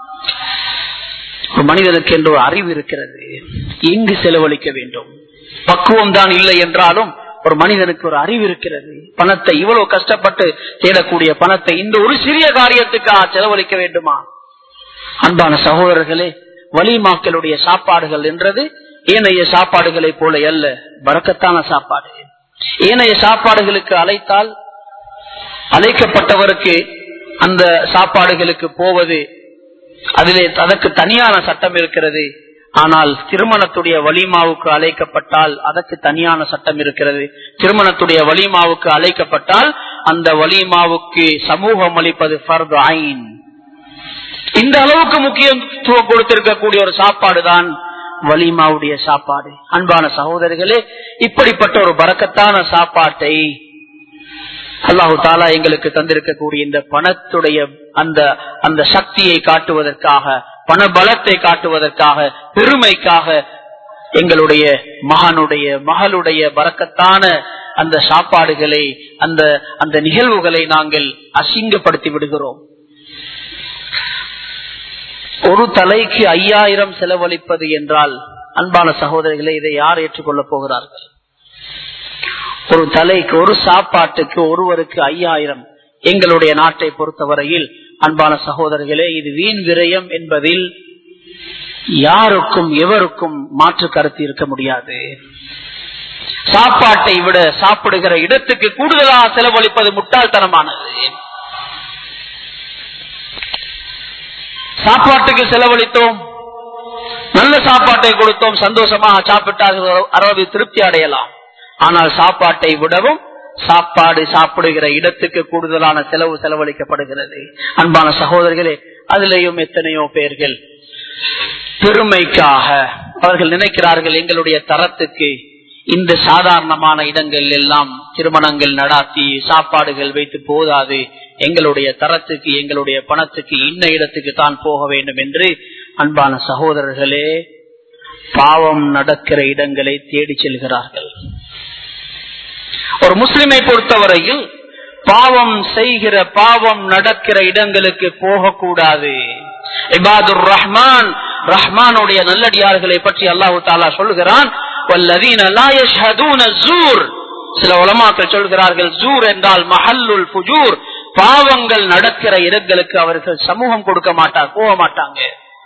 S1: ஒரு மனிதனுக்கு என்று ஒரு அறிவு இருக்கிறது எங்கு செலவழிக்க வேண்டும் பக்குவம் தான் இல்லை என்றாலும் ஒரு மனிதனுக்கு ஒரு அறிவு இருக்கிறது பணத்தை இவ்வளவு கஷ்டப்பட்டு தேடக்கூடிய பணத்தை இந்த ஒரு சிறிய காரியத்துக்காக செலவழிக்க வேண்டுமா அன்பான சகோதரர்களே வலிமாக்களுடைய சாப்பாடுகள் என்றது ஏனைய சாப்பாடுகளை போல அல்ல பறக்கத்தான சாப்பாடு ஏனைய சாப்பாடுகளுக்கு அழைத்தால் அழைக்கப்பட்டவருக்கு அந்த சாப்பாடுகளுக்கு போவது அதிலே அதற்கு தனியான சட்டம் இருக்கிறது ஆனால் திருமணத்துடைய வலிமாவுக்கு அழைக்கப்பட்டால் அதற்கு தனியான சட்டம் இருக்கிறது திருமணத்துடைய வலிமாவுக்கு அழைக்கப்பட்டால் அந்த வலிமாவுக்கு சமூகம் அளிப்பது ஃபர்து ஐன் இந்த அளவுக்கு முக்கியத்துவம் கொடுத்திருக்கக்கூடிய ஒரு சாப்பாடு தான் வலிமாவுடைய சாப்பாடு அன்பான சகோதரர்களே இப்படிப்பட்ட ஒரு பறக்கத்தான சாப்பாட்டை அல்லாஹு தாலா எங்களுக்கு தந்திருக்கக்கூடிய இந்த பணத்துடைய அந்த அந்த சக்தியை காட்டுவதற்காக பண பலத்தை காட்டுவதற்காக பெருமைக்காக எங்களுடைய மகனுடைய மகளுடைய பறக்கத்தான அந்த சாப்பாடுகளை அந்த அந்த நிகழ்வுகளை நாங்கள் அசிங்கப்படுத்தி விடுகிறோம் ஒரு தலைக்கு ஐயாயிரம் செலவழிப்பது என்றால் அன்பான சகோதரிகளை இதை யார் ஏற்றுக்கொள்ளப் போகிறார்கள் ஒரு தலைக்கு ஒரு சாப்பாட்டுக்கு ஒருவருக்கு ஐயாயிரம் எங்களுடைய நாட்டை பொறுத்தவரையில் அன்பான சகோதரர்களே இது வீண் விரயம் என்பதில் யாருக்கும் எவருக்கும் மாற்று கருத்து இருக்க முடியாது சாப்பாட்டை விட சாப்பிடுகிற இடத்துக்கு கூடுதலாக செலவழிப்பது முட்டாள்தனமானது சாப்பாட்டுக்கு செலவழித்தோம் நல்ல சாப்பாட்டை கொடுத்தோம் சந்தோஷமாக சாப்பிட்டால் அறவை திருப்தி அடையலாம் ஆனால் சாப்பாட்டை விடவும் சாப்பாடு சாப்பிடுகிற இடத்துக்கு கூடுதலான செலவு செலவழிக்கப்படுகிறது அன்பான சகோதரர்களே அதிலேயும் எத்தனையோ பேர்கள் பெருமைக்காக அவர்கள் நினைக்கிறார்கள் எங்களுடைய தரத்துக்கு இந்த சாதாரணமான இடங்கள் எல்லாம் திருமணங்கள் நடாத்தி சாப்பாடுகள் வைத்து போதாது எங்களுடைய தரத்துக்கு எங்களுடைய பணத்துக்கு இன்ன இடத்துக்கு தான் போக வேண்டும் என்று அன்பான சகோதரர்களே பாவம் நடக்கிற இடங்களை தேடி செல்கிறார்கள் ஒரு முஸ்லிமை பொறுத்தவரையில் பாவம் செய்கிற பாவம் நடக்கிற இடங்களுக்கு போகக்கூடாது இபாதுர் ரஹ்மான் ரஹ்மானுடைய நல்லடியார்களை பற்றி அல்லாஹு தாலா சொல்லுகிறான் சில உலமாக்கள் சொல்கிறார்கள் ஜூர் என்றால் மஹல்லுல் புஜூர் பாவங்கள் நடக்கிற இடங்களுக்கு அவர்கள் சமூகம் கொடுக்க மாட்டார் போக மாட்டாங்க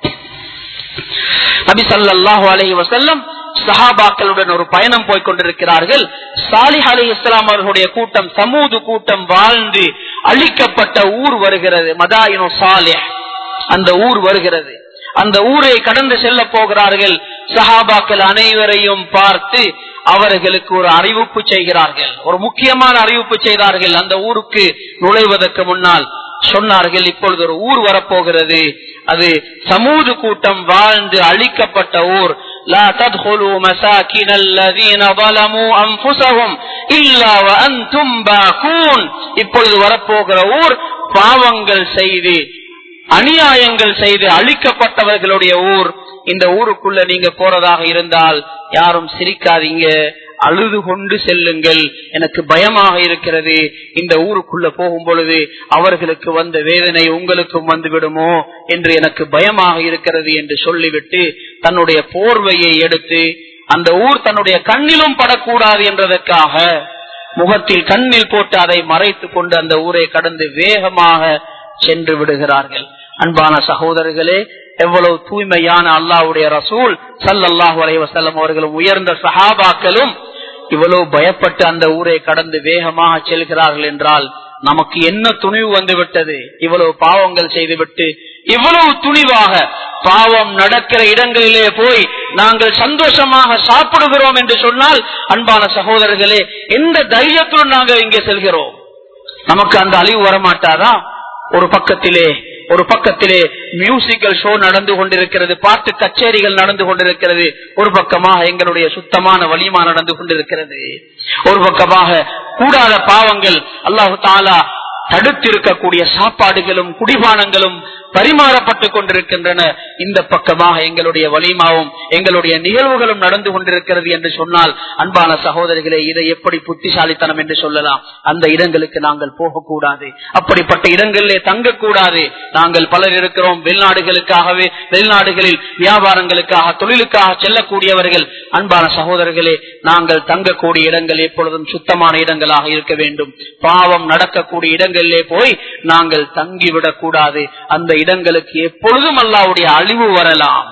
S1: நபி சல்லாஹூ அலஹி வசல்லம் சஹாபாக்களுடன் ஒரு பயணம் போய் கொண்டிருக்கிறார்கள் சாலிஹ் அலி இஸ்லாம் அவர்களுடைய கூட்டம் சமூது கூட்டம் வாழ்ந்து அழிக்கப்பட்ட ஊர் வருகிறது மதாயினோ சாலிஹ் அந்த ஊர் வருகிறது அந்த ஊரை கடந்து செல்ல போகிறார்கள் சஹாபாக்கள் அனைவரையும் பார்த்து அவர்களுக்கு ஒரு அறிவிப்பு செய்கிறார்கள் ஒரு முக்கியமான அறிவிப்பு செய்தார்கள் அந்த ஊருக்கு நுழைவதற்கு முன்னால் சொன்னார்கள் இப்பொழுது ஒரு ஊர் வரப்போகிறது அது சமூது கூட்டம் வாழ்ந்து அழிக்கப்பட்ட ஊர் لا تدخلوا مساكن الذين ظلموا انفسهم الا وانتم باكون இப்பொழுது வரப்போகிற ஊர் பாவங்கள் செய்து அநியாயங்கள் செய்து அழிக்கப்பட்டவர்களுடைய ஊர் இந்த ஊருக்குள்ள நீங்க போறதாக இருந்தால் யாரும் சிரிக்காதீங்க அழுது கொண்டு செல்லுங்கள் எனக்கு பயமாக இருக்கிறது இந்த ஊருக்குள்ள போகும் பொழுது அவர்களுக்கு வந்த வேதனை உங்களுக்கும் வந்து விடுமோ என்று எனக்கு பயமாக இருக்கிறது என்று சொல்லிவிட்டு தன்னுடைய போர்வையை எடுத்து அந்த ஊர் தன்னுடைய கண்ணிலும் படக்கூடாது என்றதற்காக முகத்தில் கண்ணில் போட்டு அதை மறைத்து கொண்டு அந்த ஊரை கடந்து வேகமாக சென்று விடுகிறார்கள் அன்பான சகோதரர்களே எவ்வளவு தூய்மையான அல்லாவுடைய ரசூல் சல்லாஹூ அலைவசல்லம் அவர்களும் உயர்ந்த சஹாபாக்களும் இவ்வளவு பயப்பட்டு அந்த ஊரை கடந்து வேகமாக செல்கிறார்கள் என்றால் நமக்கு என்ன துணிவு வந்து விட்டது இவ்வளவு பாவங்கள் செய்துவிட்டு இவ்வளவு துணிவாக பாவம் நடக்கிற இடங்களிலே போய் நாங்கள் சந்தோஷமாக சாப்பிடுகிறோம் என்று சொன்னால் அன்பான சகோதரர்களே எந்த தைரியத்துடன் நாங்கள் இங்கே செல்கிறோம் நமக்கு அந்த அழிவு வரமாட்டாதா ஒரு பக்கத்திலே ஒரு பக்கத்திலே மியூசிக்கல் ஷோ நடந்து கொண்டிருக்கிறது பாட்டு கச்சேரிகள் நடந்து கொண்டிருக்கிறது ஒரு பக்கமாக எங்களுடைய சுத்தமான வலிமா நடந்து கொண்டிருக்கிறது ஒரு பக்கமாக கூடாத பாவங்கள் அல்லாஹு தாலா தடுத்திருக்கக்கூடிய சாப்பாடுகளும் குடிபானங்களும் பரிமாறப்பட்டுக் கொண்டிருக்கின்றன இந்த பக்கமாக எங்களுடைய வலிமாவும் எங்களுடைய நிகழ்வுகளும் நடந்து கொண்டிருக்கிறது என்று சொன்னால் அன்பான சகோதரிகளே இதை எப்படி புத்திசாலித்தனம் என்று சொல்லலாம் அந்த இடங்களுக்கு நாங்கள் போகக்கூடாது அப்படிப்பட்ட இடங்களிலே தங்கக்கூடாது நாங்கள் பலர் இருக்கிறோம் வெளிநாடுகளுக்காகவே வெளிநாடுகளில் வியாபாரங்களுக்காக தொழிலுக்காக செல்லக்கூடியவர்கள் அன்பான சகோதரர்களே நாங்கள் தங்கக்கூடிய இடங்கள் எப்பொழுதும் சுத்தமான இடங்களாக இருக்க வேண்டும் பாவம் நடக்கக்கூடிய இடங்களிலே போய் நாங்கள் தங்கிவிடக் கூடாது அந்த இடங்களுக்கு எப்பொழுதும் அல்லாவுடைய அழிவு வரலாம்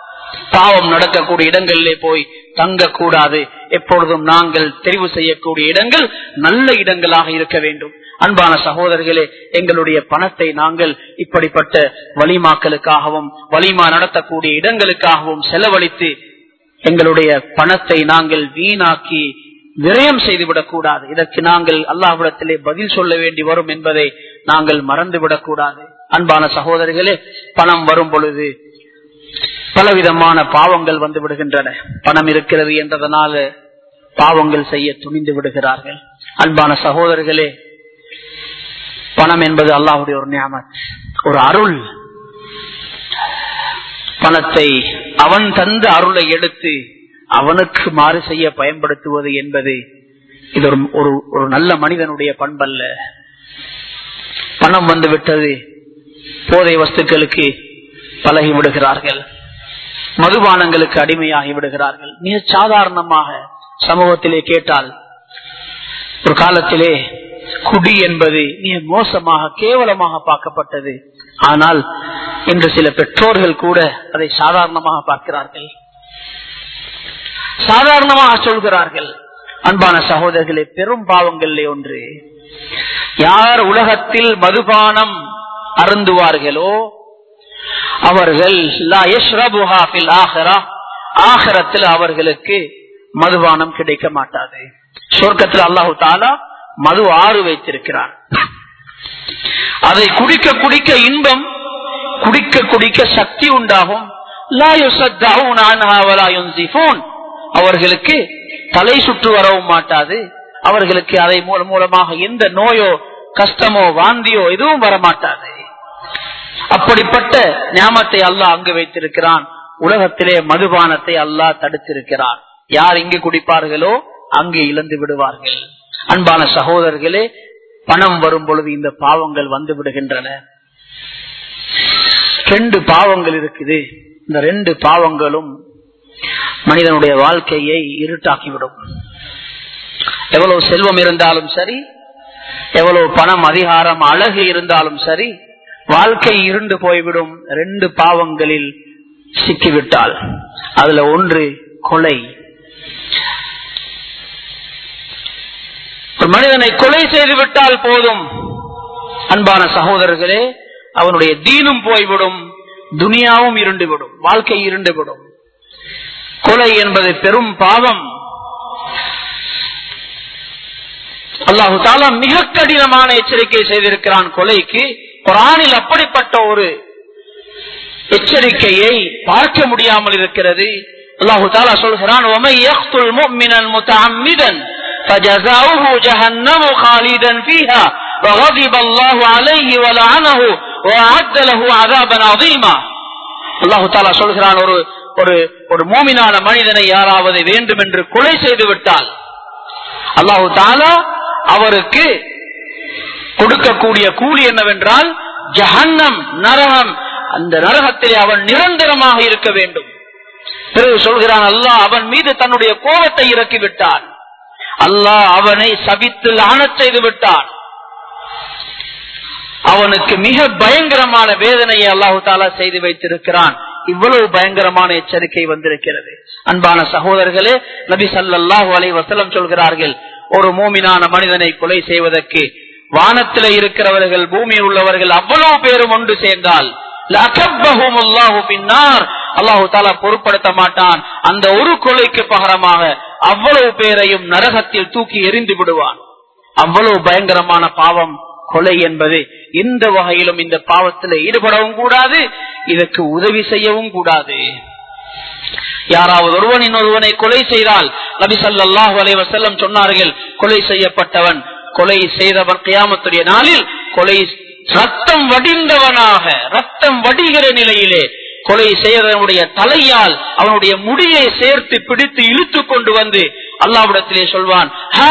S1: பாவம் நடக்கக்கூடிய இடங்களிலே போய் தங்கக்கூடாது எப்பொழுதும் நாங்கள் தெரிவு செய்யக்கூடிய இடங்கள் நல்ல இடங்களாக இருக்க வேண்டும் அன்பான சகோதரர்களே எங்களுடைய பணத்தை நாங்கள் இப்படிப்பட்ட வலிமாக்களுக்காகவும் வலிமா நடத்தக்கூடிய இடங்களுக்காகவும் செலவழித்து எங்களுடைய பணத்தை நாங்கள் வீணாக்கி விரயம் செய்துவிடக் கூடாது இதற்கு நாங்கள் அல்லாஹ்விடத்திலே பதில் சொல்ல வேண்டி வரும் என்பதை நாங்கள் மறந்துவிடக் கூடாது அன்பான சகோதரிகளே பணம் வரும் பொழுது பலவிதமான பாவங்கள் வந்து விடுகின்றன பணம் இருக்கிறது என்றதனால பாவங்கள் செய்ய துணிந்து விடுகிறார்கள் அன்பான சகோதரர்களே பணம் என்பது அல்லாஹுடைய ஒரு நியமத் ஒரு அருள் பணத்தை அவன் தந்த அருளை எடுத்து அவனுக்கு மாறு செய்ய பயன்படுத்துவது என்பது இது ஒரு ஒரு ஒரு நல்ல மனிதனுடைய பண்பல்ல பணம் வந்து விட்டது போதை வஸ்துக்களுக்கு பழகி விடுகிறார்கள் மதுபானங்களுக்கு அடிமையாகி விடுகிறார்கள் மிக சாதாரணமாக சமூகத்திலே கேட்டால் ஒரு காலத்திலே குடி என்பது மிக மோசமாக கேவலமாக பார்க்கப்பட்டது ஆனால் இன்று சில பெற்றோர்கள் கூட அதை சாதாரணமாக பார்க்கிறார்கள் சாதாரணமாக சொல்கிறார்கள் அன்பான சகோதரர்களே பெரும் பாவங்களிலே ஒன்று யார் உலகத்தில் மதுபானம் அருந்துவார்களோ அவர்கள் ஆகரத்தில் அவர்களுக்கு மதுபானம் கிடைக்க மாட்டாது சொர்க்கத்தில் அல்லாஹு தாலா மது ஆறு வைத்திருக்கிறார் அதை குடிக்க குடிக்க இன்பம் குடிக்க குடிக்க சக்தி உண்டாகும் அவர்களுக்கு தலை சுற்று வரவும் மாட்டாது அவர்களுக்கு அதை மூலமாக எந்த நோயோ கஷ்டமோ வாந்தியோ எதுவும் வரமாட்டாது அப்படிப்பட்ட ஞாபகத்தை அல்லாஹ் அங்கு வைத்திருக்கிறான் உலகத்திலே மதுபானத்தை அல்லாஹ் தடுத்திருக்கிறான் யார் இங்கு குடிப்பார்களோ அங்கே இழந்து விடுவார்கள் அன்பான சகோதரர்களே பணம் வரும் பொழுது இந்த பாவங்கள் வந்து விடுகின்றன ரெண்டு பாவங்கள் இருக்குது இந்த ரெண்டு பாவங்களும் மனிதனுடைய வாழ்க்கையை இருட்டாக்கிவிடும் எவ்வளவு செல்வம் இருந்தாலும் சரி எவ்வளவு பணம் அதிகாரம் அழகு இருந்தாலும் சரி வாழ்க்கை இருண்டு போய்விடும் ரெண்டு பாவங்களில் சிக்கிவிட்டால் அதுல ஒன்று கொலை ஒரு மனிதனை கொலை செய்து விட்டால் போதும் அன்பான சகோதரர்களே அவனுடைய தீனும் போய்விடும் துனியாவும் இருண்டுவிடும் வாழ்க்கை இருண்டுவிடும் கொலை என்பது பெரும் பாவம் அல்லாஹு தாலா மிக கடினமான எச்சரிக்கை செய்திருக்கிறான் கொலைக்கு குரானில் அப்படிப்பட்ட ஒரு எச்சரிக்கையை பார்க்க முடியாமல் இருக்கிறது அல்லாஹு தாலா சொல்கிறான் فجزاؤه جهنم خالدا فيها وغضب الله عليه ولعنه وأعد له عذابا عظيما அல்லாஹு தாலா சொல்கிறான் ஒரு ஒரு ஒரு மூமினான மனிதனை யாராவது வேண்டும் என்று கொலை செய்து விட்டால் அல்லாஹு தாலா அவருக்கு கொடுக்கக்கூடிய கூலி என்னவென்றால் ஜஹன்னம் நரகம் அந்த நரகத்திலே அவன் நிரந்தரமாக இருக்க வேண்டும் பிறகு சொல்கிறான் அல்லாஹ் அவன் மீது தன்னுடைய கோபத்தை இறக்கிவிட்டான் அல்லாஹ் அவனை சபித்து லானச் செய்து விட்டான் அவனுக்கு மிக பயங்கரமான வேதனையை அல்லாஹு தாலா செய்து வைத்திருக்கிறான் இவ்வளவு பயங்கரமான எச்சரிக்கை வந்திருக்கிறது அன்பான சகோதரர்களே நபி சல்லாஹூ அலை வசலம் சொல்கிறார்கள் ஒரு மூமினான மனிதனை கொலை செய்வதற்கு வானத்தில் இருக்கிறவர்கள் பூமியில் உள்ளவர்கள் அவ்வளவு பேரும் ஒன்று சேர்ந்தால் அல்லாஹு தாலா பொருட்படுத்த மாட்டான் அந்த ஒரு கொலைக்கு பகரமாக அவ்வளவு பேரையும் நரகத்தில் தூக்கி எரிந்து விடுவான் அவ்வளவு பயங்கரமான பாவம் கொலை என்பது இந்த வகையிலும் இந்த பாவத்தில் ஈடுபடவும் கூடாது இதற்கு உதவி செய்யவும் கூடாது யாராவது ஒருவன் இன்னொருவனை கொலை செய்தால் நபி சல்லாஹூ அலைவசல்லம் சொன்னார்கள் கொலை செய்யப்பட்டவன் கொலை செய்தவன் கியாமத்துடைய நாளில் கொலை ரத்தம் வடிந்தவனாக ரத்தம் வடிகிற நிலையிலே கொலை செய்தவனுடைய தலையால் அவனுடைய முடியை சேர்த்து பிடித்து இழுத்து கொண்டு வந்து அல்லாவிடத்திலே சொல்வான்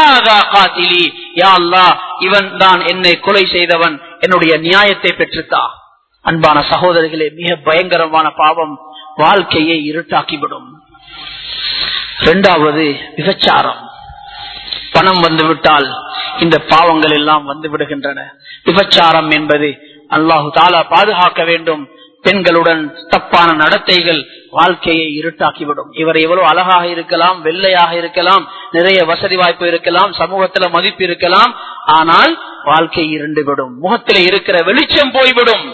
S1: இவன் தான் என்னை கொலை செய்தவன் என்னுடைய நியாயத்தை பெற்றுத்தா அன்பான சகோதரர்களே மிக பயங்கரமான பாவம் வாழ்க்கையை இருட்டாக்கிவிடும் இரண்டாவது விபச்சாரம் பணம் வந்துவிட்டால் இந்த பாவங்கள் எல்லாம் வந்து விடுகின்றன விபச்சாரம் என்பது அல்லாஹு தாலா பாதுகாக்க வேண்டும் பெண்களுடன் தப்பான நடத்தைகள் வாழ்க்கையை இருட்டாக்கிவிடும் இவர் எவ்வளவு அழகாக இருக்கலாம் வெள்ளையாக இருக்கலாம் நிறைய வசதி வாய்ப்பு இருக்கலாம் சமூகத்துல மதிப்பு இருக்கலாம் ஆனால் வாழ்க்கை இருண்டுவிடும் முகத்தில் இருக்கிற வெளிச்சம் போய்விடும்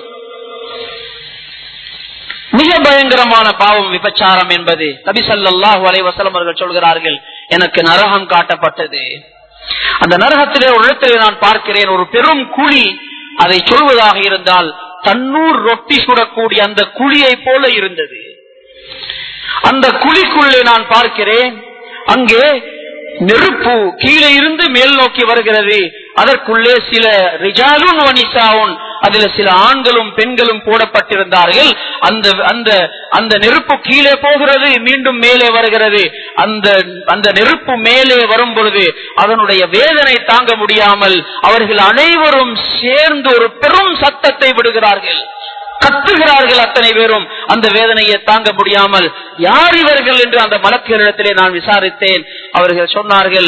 S1: மிக பயங்கரமான பாவம் விபச்சாரம் என்பது நபிசல்லாஹு அலைவசலம் அவர்கள் சொல்கிறார்கள் எனக்கு நரகம் காட்டப்பட்டது அந்த நரகத்திலே ஒரு இடத்திலே நான் பார்க்கிறேன் ஒரு பெரும் குழி அதை சொல்வதாக இருந்தால் தன்னூர் ரொட்டி சுடக்கூடிய அந்த குழியை போல இருந்தது அந்த குழிக்குள்ளே நான் பார்க்கிறேன் அங்கே நெருப்பு கீழே இருந்து மேல் நோக்கி வருகிறது அதற்குள்ளே சில ரிஜாலும் வனிசாவும் அதுல சில ஆண்களும் பெண்களும் போடப்பட்டிருந்தார்கள் அந்த அந்த அந்த நெருப்பு கீழே போகிறது மீண்டும் மேலே வருகிறது அந்த அந்த நெருப்பு மேலே வரும் பொழுது அதனுடைய வேதனை தாங்க முடியாமல் அவர்கள் அனைவரும் சேர்ந்து ஒரு பெரும் சத்தத்தை விடுகிறார்கள் கத்துகிறார்கள் அத்தனை பேரும் அந்த வேதனையை தாங்க முடியாமல் யார் இவர்கள் என்று அந்த மலக்கிடத்திலே நான் விசாரித்தேன் அவர்கள் சொன்னார்கள்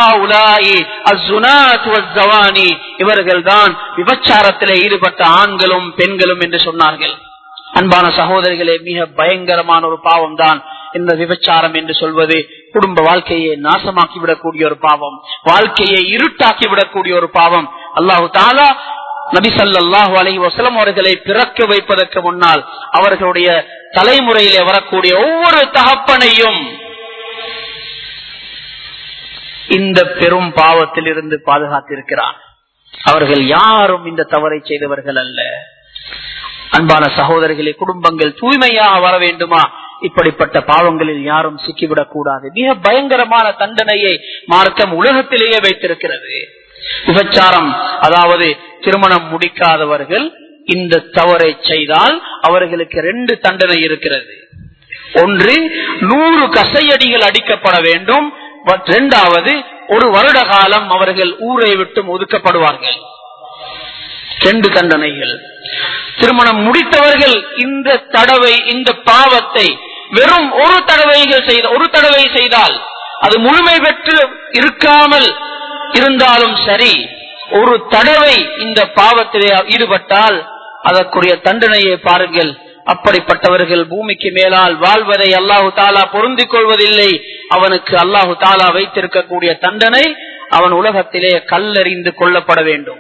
S1: இவர்கள் தான் விபச்சாரத்திலே ஈடுபட்ட ஆண்களும் பெண்களும் என்று சொன்னார்கள் அன்பான சகோதரிகளே மிக பயங்கரமான ஒரு பாவம் தான் இந்த விபச்சாரம் என்று சொல்வது குடும்ப வாழ்க்கையை நாசமாக்கி விடக்கூடிய ஒரு பாவம் வாழ்க்கையை இருட்டாக்கி விடக்கூடிய ஒரு பாவம் அல்லாஹு தாலா நபி சல்லாஹூ அலி வசலம் அவர்களை பிறக்க வைப்பதற்கு முன்னால் அவர்களுடைய தலைமுறையிலே வரக்கூடிய ஒவ்வொரு தகப்பனையும் இந்த பெரும் பாவத்தில் இருந்து பாதுகாத்திருக்கிறான் அவர்கள் யாரும் இந்த தவறை செய்தவர்கள் அல்ல அன்பான சகோதரர்களே குடும்பங்கள் தூய்மையாக வர வேண்டுமா இப்படிப்பட்ட பாவங்களில் யாரும் சிக்கிவிடக் கூடாது மிக பயங்கரமான தண்டனையை மார்க்கம் உலகத்திலேயே வைத்திருக்கிறது விபச்சாரம் அதாவது திருமணம் முடிக்காதவர்கள் இந்த தவறை செய்தால் அவர்களுக்கு ரெண்டு தண்டனை இருக்கிறது ஒன்று நூறு கசையடிகள் அடிக்கப்பட வேண்டும் இரண்டாவது ஒரு வருட காலம் அவர்கள் ஊரை விட்டு ஒதுக்கப்படுவார்கள் ரெண்டு தண்டனைகள் திருமணம் முடித்தவர்கள் இந்த தடவை இந்த பாவத்தை வெறும் ஒரு தடவைகள் செய்த ஒரு தடவை செய்தால் அது முழுமை பெற்று இருக்காமல் இருந்தாலும் சரி ஒரு தடவை இந்த பாவத்திலே ஈடுபட்டால் அதற்குரிய தண்டனையை பாருங்கள் அப்படிப்பட்டவர்கள் பூமிக்கு மேலால் வாழ்வதை அல்லாஹு தாலா பொருந்திக் கொள்வதில்லை அவனுக்கு அல்லாஹு தாலா வைத்திருக்கக்கூடிய தண்டனை அவன் உலகத்திலே கல்லறிந்து கொள்ளப்பட வேண்டும்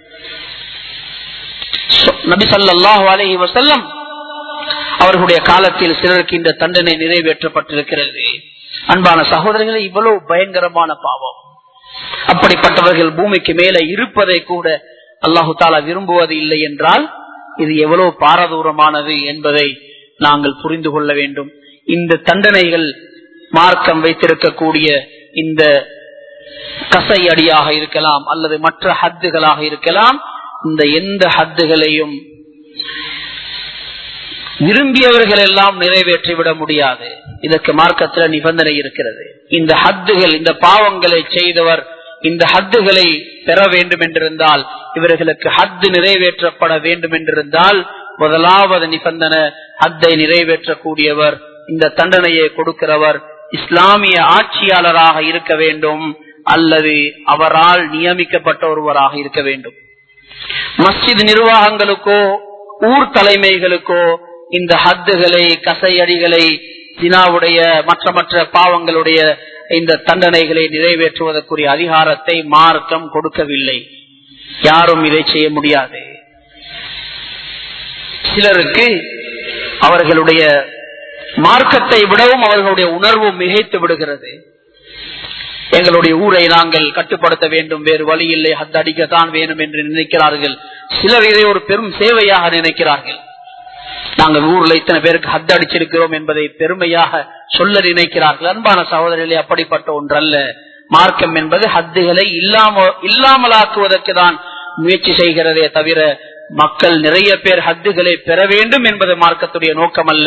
S1: நபி சல்லாஹூ அலஹி வசல்லம் அவர்களுடைய காலத்தில் சிலருக்கு இந்த தண்டனை நிறைவேற்றப்பட்டிருக்கிறது அன்பான சகோதரர்களை இவ்வளவு பயங்கரமான பாவம் அப்படிப்பட்டவர்கள் பூமிக்கு மேல இருப்பதை கூட அல்லாஹு தாலா விரும்புவது இல்லை என்றால் இது எவ்வளவு பாரதூரமானது என்பதை நாங்கள் புரிந்து கொள்ள வேண்டும் இந்த தண்டனைகள் மார்க்கம் வைத்திருக்கக்கூடிய இந்த கசை அடியாக இருக்கலாம் அல்லது மற்ற ஹத்துகளாக இருக்கலாம் இந்த எந்த ஹத்துகளையும் விரும்பியவர்கள் எல்லாம் நிறைவேற்றிவிட முடியாது இதற்கு மார்க்கத்தில் நிபந்தனை இருக்கிறது இந்த ஹத்துகள் இந்த பாவங்களை செய்தவர் இந்த ஹத்துகளை பெற வேண்டும் என்றிருந்தால் இவர்களுக்கு ஹத்து நிறைவேற்றப்பட வேண்டும் என்றிருந்தால் முதலாவது நிபந்தனை ஹத்தை நிறைவேற்றக்கூடியவர் இந்த தண்டனையை கொடுக்கிறவர் இஸ்லாமிய ஆட்சியாளராக இருக்க வேண்டும் அல்லது அவரால் நியமிக்கப்பட்ட ஒருவராக இருக்க வேண்டும் மஸ்ஜித் நிர்வாகங்களுக்கோ ஊர் தலைமைகளுக்கோ இந்த ஹத்துகளை கசையடிகளை தினாவுடைய மற்ற மற்ற பாவங்களுடைய இந்த தண்டனைகளை நிறைவேற்றுவதற்குரிய அதிகாரத்தை மார்க்கம் கொடுக்கவில்லை யாரும் இதை செய்ய முடியாது சிலருக்கு அவர்களுடைய மார்க்கத்தை விடவும் அவர்களுடைய உணர்வு மிகைத்து விடுகிறது எங்களுடைய ஊரை நாங்கள் கட்டுப்படுத்த வேண்டும் வேறு வழி இல்லை ஹத் அடிக்கத்தான் வேணும் என்று நினைக்கிறார்கள் சிலர் இதை ஒரு பெரும் சேவையாக நினைக்கிறார்கள் நாங்கள் ஊர்ல இத்தனை பேருக்கு ஹத் அடிச்சிருக்கிறோம் என்பதை பெருமையாக சொல்ல நினைக்கிறார்கள் அன்பான சகோதரர்களே அப்படிப்பட்ட ஒன்றல்ல மார்க்கம் என்பது ஹத்துகளை இல்லாம இல்லாமலாக்குவதற்கு தான் முயற்சி செய்கிறதே தவிர மக்கள் நிறைய பேர் ஹத்துகளை பெற வேண்டும் என்பது மார்க்கத்துடைய நோக்கம் அல்ல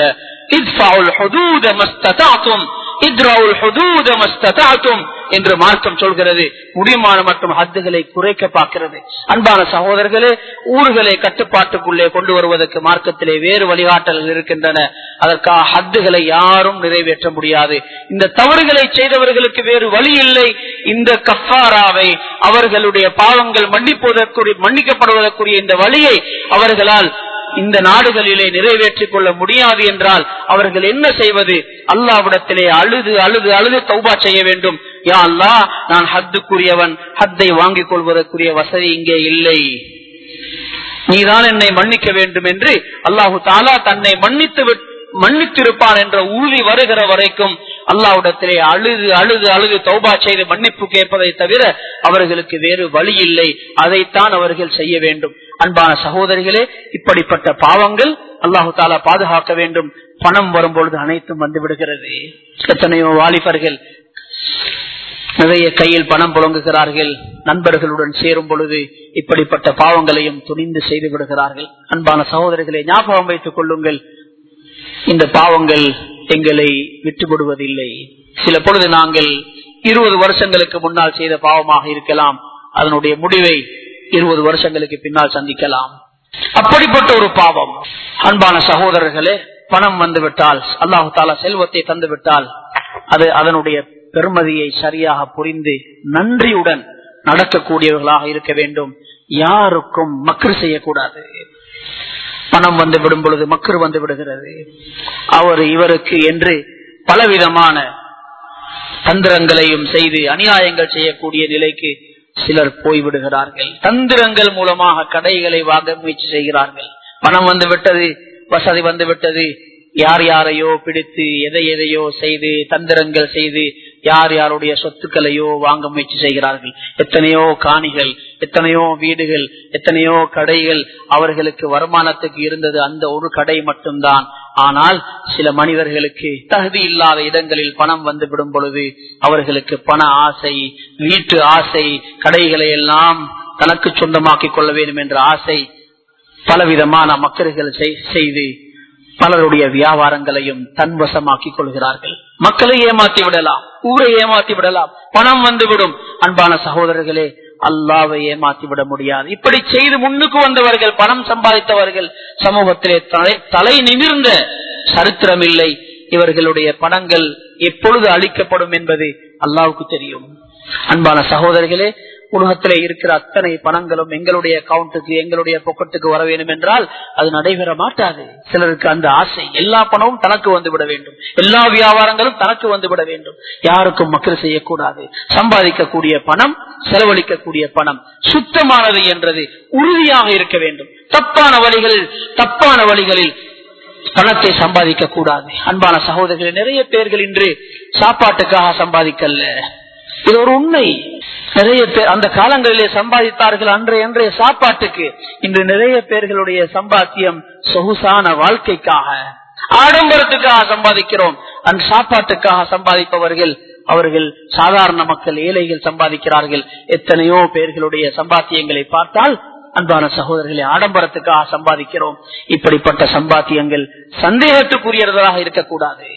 S1: என்று மார்க்கம் சொல்கிறது முடியுமான மற்றும் ஹத்துகளை குறைக்க பார்க்கிறது அன்பான சகோதரர்களே ஊர்களை கட்டுப்பாட்டுக்குள்ளே கொண்டு வருவதற்கு மார்க்கத்திலே வேறு வழிகாட்டல்கள் இருக்கின்றன அதற்காக ஹத்துகளை யாரும் நிறைவேற்ற முடியாது இந்த தவறுகளை செய்தவர்களுக்கு வேறு வழி இல்லை இந்த கஃபாராவை அவர்களுடைய பாவங்கள் மன்னிப்பதற்குரிய மன்னிக்கப்படுவதற்குரிய இந்த வழியை அவர்களால் இந்த நாடுகளிலே நிறைவேற்றிக் கொள்ள முடியாது என்றால் அவர்கள் என்ன செய்வது அல்லாவிடத்திலே அழுது அழுது அழுது தௌபா செய்ய வேண்டும் யா அல்லா நான் ஹத்துக்குரியவன் ஹத்தை வாங்கிக் கொள்வதற்குரிய வசதி இங்கே இல்லை நீதான் என்னை மன்னிக்க வேண்டும் என்று அல்லாஹு தாலா தன்னை மன்னித்து மன்னித்திருப்பான் என்ற உறுதி வருகிற வரைக்கும் அல்லாவிடத்திலே அழுது அழுது அழுது தௌபா செய்து மன்னிப்பு கேட்பதை தவிர அவர்களுக்கு வேறு வழி இல்லை அதைத்தான் அவர்கள் செய்ய வேண்டும் அன்பான சகோதரிகளே இப்படிப்பட்ட பாவங்கள் அல்லாஹு தாலா பாதுகாக்க வேண்டும் பணம் வரும்பொழுது அனைத்தும் வந்து விடுகிறது எத்தனையோ வாலிபர்கள் நிறைய கையில் பணம் புழங்குகிறார்கள் நண்பர்களுடன் சேரும் பொழுது இப்படிப்பட்ட பாவங்களையும் துணிந்து செய்து விடுகிறார்கள் அன்பான சகோதரர்களை ஞாபகம் வைத்துக் கொள்ளுங்கள் இந்த பாவங்கள் எங்களை விட்டுவிடுவதில்லை சில பொழுது நாங்கள் இருபது வருஷங்களுக்கு முன்னால் செய்த பாவமாக இருக்கலாம் அதனுடைய முடிவை இருபது வருஷங்களுக்கு பின்னால் சந்திக்கலாம் அப்படிப்பட்ட ஒரு பாவம் அன்பான சகோதரர்களே பணம் வந்துவிட்டால் அல்லாஹு தாலா செல்வத்தை தந்து விட்டால் அது அதனுடைய பெருமதியை சரியாக புரிந்து நன்றியுடன் நடக்கக்கூடியவர்களாக இருக்க வேண்டும் யாருக்கும் மக்ரு செய்யக்கூடாது பணம் வந்து விடும் பொழுது மக்கள் வந்து விடுகிறது அவர் இவருக்கு என்று பலவிதமான தந்திரங்களையும் செய்து அநியாயங்கள் செய்யக்கூடிய நிலைக்கு சிலர் போய்விடுகிறார்கள் தந்திரங்கள் மூலமாக கடைகளை வாங்க முயற்சி செய்கிறார்கள் பணம் வந்து விட்டது வசதி வந்து விட்டது யார் யாரையோ பிடித்து எதை எதையோ செய்து தந்திரங்கள் செய்து யார் யாருடைய சொத்துக்களையோ வாங்க முயற்சி செய்கிறார்கள் எத்தனையோ காணிகள் எத்தனையோ வீடுகள் எத்தனையோ கடைகள் அவர்களுக்கு வருமானத்துக்கு இருந்தது அந்த ஒரு கடை மட்டும்தான் ஆனால் சில மனிதர்களுக்கு தகுதி இல்லாத இடங்களில் பணம் வந்து விடும் பொழுது அவர்களுக்கு பண ஆசை வீட்டு ஆசை கடைகளை எல்லாம் தனக்கு சொந்தமாக்கிக் கொள்ள வேண்டும் என்ற ஆசை பலவிதமான மக்கள்கள் செய்து பலருடைய வியாபாரங்களையும் தன்வசமாக்கிக் கொள்கிறார்கள் மக்களை ஏமாத்தி விடலாம் ஊரை ஏமாத்தி விடலாம் பணம் வந்துவிடும் அன்பான சகோதரர்களே அல்லாவை ஏமாத்தி விட முடியாது இப்படி செய்து முன்னுக்கு வந்தவர்கள் பணம் சம்பாதித்தவர்கள் சமூகத்திலே தலை தலை நிமிர்ந்த சரித்திரம் இல்லை இவர்களுடைய பணங்கள் எப்பொழுது அளிக்கப்படும் என்பது அல்லாவுக்கு தெரியும் அன்பான சகோதரர்களே உலகத்திலே இருக்கிற அத்தனை பணங்களும் எங்களுடைய அக்கௌண்ட்டுக்கு எங்களுடைய பொக்கெட்டுக்கு வர வேண்டும் என்றால் அது நடைபெற மாட்டாது சிலருக்கு அந்த ஆசை எல்லா பணமும் தனக்கு வந்து விட வேண்டும் எல்லா வியாபாரங்களும் தனக்கு வந்து விட வேண்டும் யாருக்கும் மக்கள் செய்யக்கூடாது சம்பாதிக்கக்கூடிய பணம் செலவழிக்கக்கூடிய பணம் சுத்தமானது என்றது உறுதியாக இருக்க வேண்டும் தப்பான வழிகளில் தப்பான வழிகளில் பணத்தை சம்பாதிக்க கூடாது அன்பான சகோதரர்கள் நிறைய பேர்கள் இன்று சாப்பாட்டுக்காக சம்பாதிக்கல இது ஒரு உண்மை நிறைய பேர் அந்த காலங்களிலே சம்பாதித்தார்கள் அன்றைய அன்றைய சாப்பாட்டுக்கு இன்று நிறைய பேர்களுடைய சம்பாத்தியம் சொகுசான வாழ்க்கைக்காக ஆடம்பரத்துக்காக சம்பாதிக்கிறோம் அந்த சாப்பாட்டுக்காக சம்பாதிப்பவர்கள் அவர்கள் சாதாரண மக்கள் ஏழைகள் சம்பாதிக்கிறார்கள் எத்தனையோ பேர்களுடைய சம்பாத்தியங்களை பார்த்தால் அன்பான சகோதரர்களை ஆடம்பரத்துக்காக சம்பாதிக்கிறோம் இப்படிப்பட்ட சம்பாத்தியங்கள் சந்தேகத்துக்குரியதாக இருக்கக்கூடாது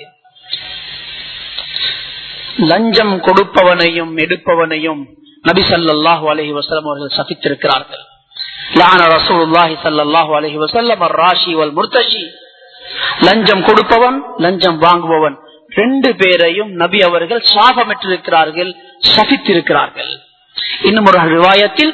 S1: லஞ்சம் கொடுப்பவனையும் எடுப்பவனையும் நபி சல்லாஹு அலஹி வசலம் அவர்கள் சபித்திருக்கிறார்கள் லஞ்சம் கொடுப்பவன் லஞ்சம் வாங்குபவன் ரெண்டு பேரையும் நபி அவர்கள் சாபமிட்டிருக்கிறார்கள் சபித்திருக்கிறார்கள் இன்னும் ஒரு ரிவாயத்தில்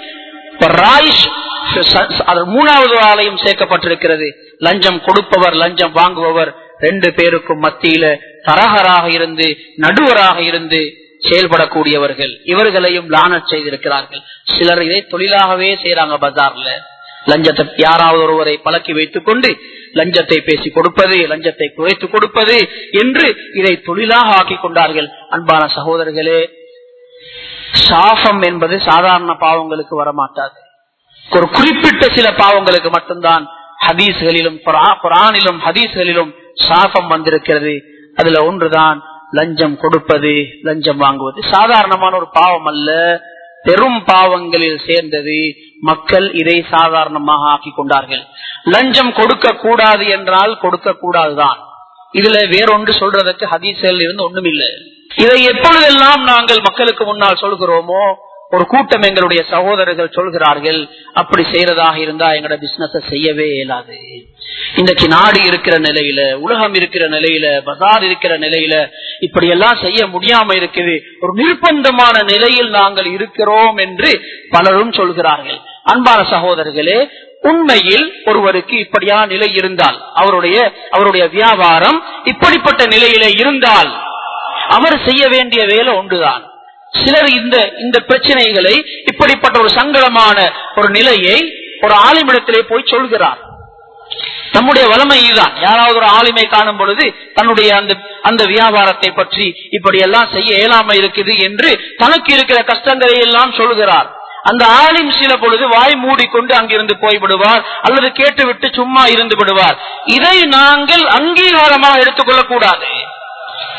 S1: மூணாவது ஆலயம் சேர்க்கப்பட்டிருக்கிறது லஞ்சம் கொடுப்பவர் லஞ்சம் வாங்குபவர் ரெண்டு பேருக்கும் மத்தியில தரகராக இருந்து நடுவராக இருந்து செயல்படக்கூடியவர்கள் இவர்களையும் லானட் செய்திருக்கிறார்கள் சிலர் இதை தொழிலாகவே செய்யறாங்க பஜார்ல லஞ்சத்தை யாராவது ஒருவரை பழக்கி வைத்துக் கொண்டு லஞ்சத்தை பேசி கொடுப்பது லஞ்சத்தை குறைத்து கொடுப்பது என்று இதை தொழிலாக ஆக்கி கொண்டார்கள் அன்பான சகோதரர்களே சாபம் என்பது சாதாரண பாவங்களுக்கு வரமாட்டாது ஒரு குறிப்பிட்ட சில பாவங்களுக்கு மட்டும்தான் ஹதீஸ்களிலும் குரானிலும் ஹதீஸ்களிலும் சாபம் வந்திருக்கிறது அதுல ஒன்றுதான் லஞ்சம் கொடுப்பது லஞ்சம் வாங்குவது சாதாரணமான ஒரு பாவம் அல்ல பெரும் பாவங்களில் சேர்ந்தது மக்கள் இதை சாதாரணமாக ஆக்கி கொண்டார்கள் லஞ்சம் கொடுக்க கூடாது என்றால் கொடுக்க கூடாதுதான் இதுல வேறொன்று சொல்றதுக்கு ஹதீஸ்கள் இருந்து ஒண்ணும் இல்லை இதை எப்பொழுதெல்லாம் நாங்கள் மக்களுக்கு முன்னால் சொல்கிறோமோ ஒரு கூட்டம் எங்களுடைய சகோதரர்கள் சொல்கிறார்கள் அப்படி செய்யறதாக இருந்தா எங்களோட பிசினஸ் செய்யவே இயலாது இன்றைக்கு நாடு இருக்கிற நிலையில உலகம் இருக்கிற நிலையில பசார் இருக்கிற நிலையில இப்படி எல்லாம் செய்ய முடியாம இருக்குது ஒரு நிர்பந்தமான நிலையில் நாங்கள் இருக்கிறோம் என்று பலரும் சொல்கிறார்கள் அன்பான சகோதரர்களே உண்மையில் ஒருவருக்கு இப்படியான நிலை இருந்தால் அவருடைய அவருடைய வியாபாரம் இப்படிப்பட்ட நிலையில இருந்தால் அவர் செய்ய வேண்டிய வேலை ஒன்றுதான் சிலர் இந்த இந்த பிரச்சனைகளை இப்படிப்பட்ட ஒரு சங்கடமான ஒரு நிலையை ஒரு ஆலிமிடத்திலே போய் சொல்கிறார் நம்முடைய வளமை இதுதான் யாராவது ஒரு ஆளுமை காணும் பொழுது தன்னுடைய அந்த அந்த வியாபாரத்தை பற்றி இப்படி எல்லாம் செய்ய இயலாம இருக்குது என்று தனக்கு இருக்கிற கஷ்டங்களை எல்லாம் சொல்கிறார் அந்த ஆலிம் சில பொழுது வாய் மூடிக்கொண்டு அங்கிருந்து போய்விடுவார் அல்லது கேட்டுவிட்டு சும்மா இருந்து விடுவார் இதை நாங்கள் அங்கீகாரமாக எடுத்துக்கொள்ளக் கூடாது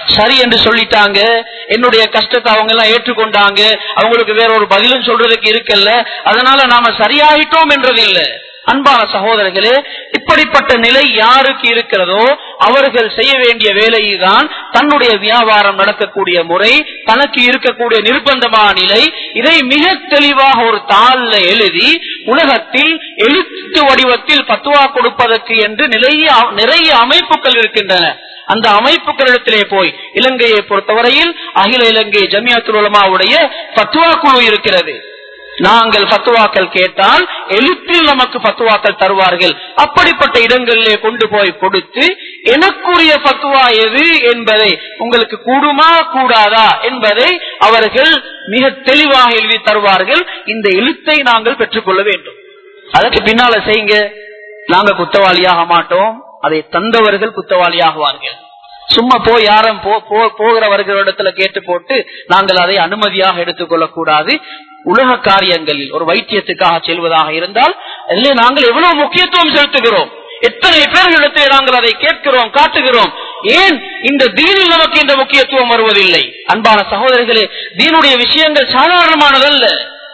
S1: சரி என்று சொல்லிட்டாங்க என்னுடைய கஷ்டத்தை அவங்க எல்லாம் ஏற்றுக்கொண்டாங்க அவங்களுக்கு வேற ஒரு பதிலும் சொல்றதுக்கு இருக்கல்ல அதனால நாம சரியாயிட்டோம் என்றது இல்ல அன்பான சகோதரர்களே இப்படிப்பட்ட நிலை யாருக்கு இருக்கிறதோ அவர்கள் செய்ய வேண்டிய வேலைதான் தன்னுடைய வியாபாரம் நடக்கக்கூடிய முறை தனக்கு இருக்கக்கூடிய நிர்பந்தமான நிலை இதை மிக தெளிவாக ஒரு தாள்ல எழுதி உலகத்தில் எழுத்து வடிவத்தில் பத்துவா கொடுப்பதற்கு என்று நிறைய நிறைய அமைப்புகள் இருக்கின்றன அந்த அமைப்புகளிடத்திலே போய் இலங்கையை பொறுத்தவரையில் அகில இலங்கை ஜமியாத்துல் உலமாவுடைய பத்துவா குழு இருக்கிறது நாங்கள் பத்துவாக்கள் கேட்டால் எழுத்தில் நமக்கு பத்துவாக்கள் தருவார்கள் அப்படிப்பட்ட இடங்களிலே கொண்டு போய் கொடுத்து எனக்குரிய பத்துவா எது என்பதை உங்களுக்கு கூடுமா கூடாதா என்பதை அவர்கள் மிக தெளிவாக எழுதி தருவார்கள் இந்த எழுத்தை நாங்கள் பெற்றுக்கொள்ள வேண்டும் அதற்கு பின்னால செய்யுங்க நாங்க குத்தவாளியாக மாட்டோம் அதை தந்தவர்கள் குத்தவாளியாகுவார்கள் சும்மா போய் யாரும் போகிறவர்களிடத்துல கேட்டு போட்டு நாங்கள் அதை அனுமதியாக எடுத்துக்கொள்ளக் கூடாது உலக காரியங்களில் ஒரு வைத்தியத்துக்காக செல்வதாக இருந்தால் அதில் நாங்கள் எவ்வளவு முக்கியத்துவம் செலுத்துகிறோம் எத்தனை பேர்களிடத்தில் நாங்கள் அதை கேட்கிறோம் காட்டுகிறோம் ஏன் இந்த தீனில் நமக்கு இந்த முக்கியத்துவம் வருவதில்லை அன்பான சகோதரிகளே தீனுடைய விஷயங்கள் சாதாரணமானதல்ல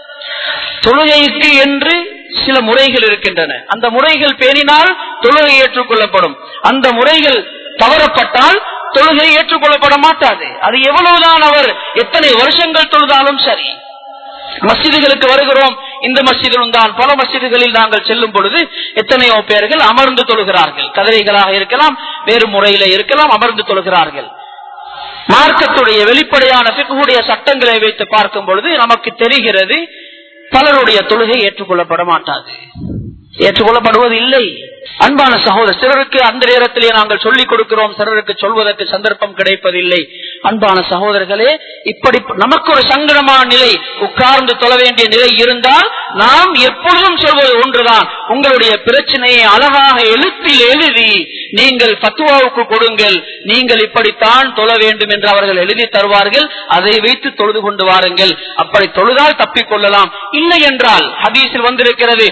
S1: தொழுகைக்கு என்று சில முறைகள் இருக்கின்றன அந்த முறைகள் பேணினால் தொழுகை ஏற்றுக்கொள்ளப்படும் அந்த முறைகள் தவறப்பட்டால் தொழுகை ஏற்றுக்கொள்ளப்பட மாட்டாது அது எவ்வளவுதான் அவர் எத்தனை வருஷங்கள் தொழுதாலும் சரி மசிதிகளுக்கு வருகிறோம் இந்த மசிதிலும் தான் பல மசிதிகளில் நாங்கள் செல்லும் பொழுது எத்தனையோ பேர்கள் அமர்ந்து தொழுகிறார்கள் கதிரைகளாக இருக்கலாம் வேறு முறையில இருக்கலாம் அமர்ந்து தொழுகிறார்கள் மார்க்கத்துடைய வெளிப்படையான பிக்குடைய சட்டங்களை வைத்து பார்க்கும் பொழுது நமக்கு தெரிகிறது பலருடைய தொழுகை ஏற்றுக்கொள்ளப்பட மாட்டாது ஏற்றுக்கொள்ளப்படுவது இல்லை அன்பான சகோதரர் சிலருக்கு அந்த நேரத்திலே நாங்கள் சொல்லிக் கொடுக்கிறோம் சிலருக்கு சொல்வதற்கு சந்தர்ப்பம் கிடைப்பதில்லை அன்பான சகோதரர்களே இப்படி நமக்கு ஒரு சங்கடமான நிலை உட்கார்ந்து தொழ வேண்டிய நிலை இருந்தால் நாம் எப்பொழுதும் சொல்வது ஒன்றுதான் உங்களுடைய பிரச்சனையை அழகாக எழுத்தில் எழுதி நீங்கள் பத்துவாவுக்கு கொடுங்கள் நீங்கள் இப்படித்தான் தொழ வேண்டும் என்று அவர்கள் எழுதி தருவார்கள் அதை வைத்து தொழுது கொண்டு வாருங்கள் அப்படி தொழுதால் தப்பிக்கொள்ளலாம் இல்லை என்றால் ஹதீஸில் வந்திருக்கிறது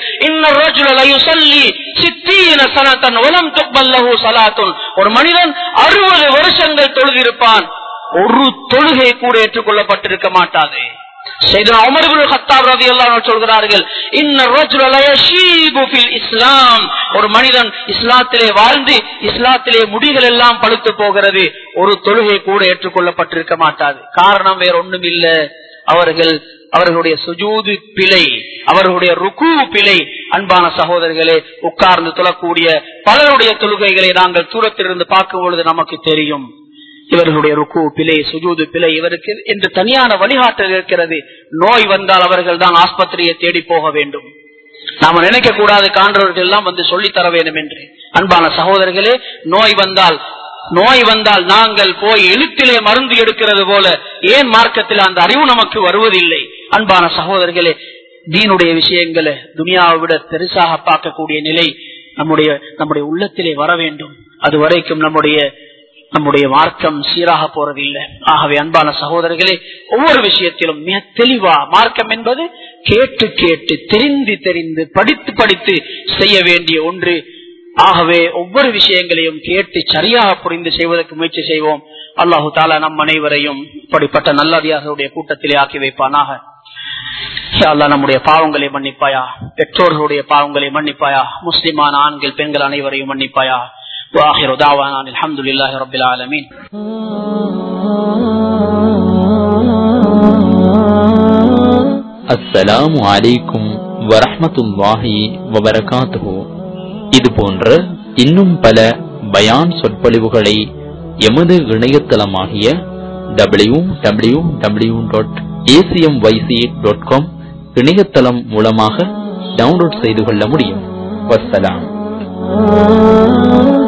S1: ஒரு மனிதன் அறுபது வருஷங்கள் தொழுதிருப்பான் ஒரு தொழுகை கூட ஏற்றுக்கொள்ளப்பட்டிருக்க மாட்டாது சொல்கிறார்கள் இஸ்லாம் ஒரு மனிதன் இஸ்லாத்திலே வாழ்ந்து இஸ்லாத்திலே முடிகள் எல்லாம் பழுத்து போகிறது ஒரு தொழுகை கூட ஏற்றுக்கொள்ளப்பட்டிருக்க மாட்டாது காரணம் வேற ஒண்ணும் இல்ல அவர்கள் அவர்களுடைய சுஜூது பிழை அவர்களுடைய ருக்கு பிழை அன்பான சகோதரர்களே உட்கார்ந்து தொழக்கூடிய பலருடைய தொழுகைகளை நாங்கள் தூரத்திலிருந்து பார்க்கும் பொழுது நமக்கு தெரியும் இவர்களுடைய ருக்கு பிழை சுஜூது பிழை இவருக்கு என்று தனியான வழிகாட்டல் இருக்கிறது நோய் வந்தால் அவர்கள் தான் ஆஸ்பத்திரியை தேடி போக வேண்டும் நாம நினைக்க கூடாது காண்றவர்கள் எல்லாம் வந்து சொல்லி தர வேண்டும் என்று அன்பான சகோதரர்களே நோய் வந்தால் நோய் வந்தால் நாங்கள் போய் எழுத்திலே மருந்து எடுக்கிறது போல ஏன் மார்க்கத்தில் அந்த அறிவு நமக்கு வருவதில்லை அன்பான சகோதரர்களே தீனுடைய விஷயங்களை துனியாவை விட பெருசாக பார்க்கக்கூடிய நிலை நம்முடைய நம்முடைய உள்ளத்திலே வர வேண்டும் அது வரைக்கும் நம்முடைய நம்முடைய மார்க்கம் சீராக போறதில்லை ஆகவே அன்பான சகோதரர்களே ஒவ்வொரு விஷயத்திலும் மிக தெளிவா மார்க்கம் என்பது கேட்டு கேட்டு தெரிந்து தெரிந்து படித்து படித்து செய்ய வேண்டிய ஒன்று ஆகவே ஒவ்வொரு விஷயங்களையும் கேட்டு சரியாக புரிந்து செய்வதற்கு முயற்சி செய்வோம் அல்லாஹு தாலா நம் அனைவரையும் இப்படிப்பட்ட நல்லதியார்களுடைய கூட்டத்திலே ஆக்கி வைப்பானாக அல்லா நம்முடைய பாவங்களை மன்னிப்பாயா பெற்றோர்களுடைய பாவங்களை மன்னிப்பாயா முஸ்லிமான ஆண்கள் பெண்கள் அனைவரையும் மன்னிப்பாயா واخر دعوانا الحمد لله رب العالمين
S2: அஸ்ஸலாமு அலைக்கும் வரஹ்மத்துல்லாஹி வபரகாத்துஹு இது போன்ற இன்னும் பல பயான் சொற்பொழிவுகளை எமது இணையதளமாகிய W W W dot ACM YC dot com இணையதளம் மூலமாக டவுன்லோட் செய்து கொள்ள முடியும் வசலாம்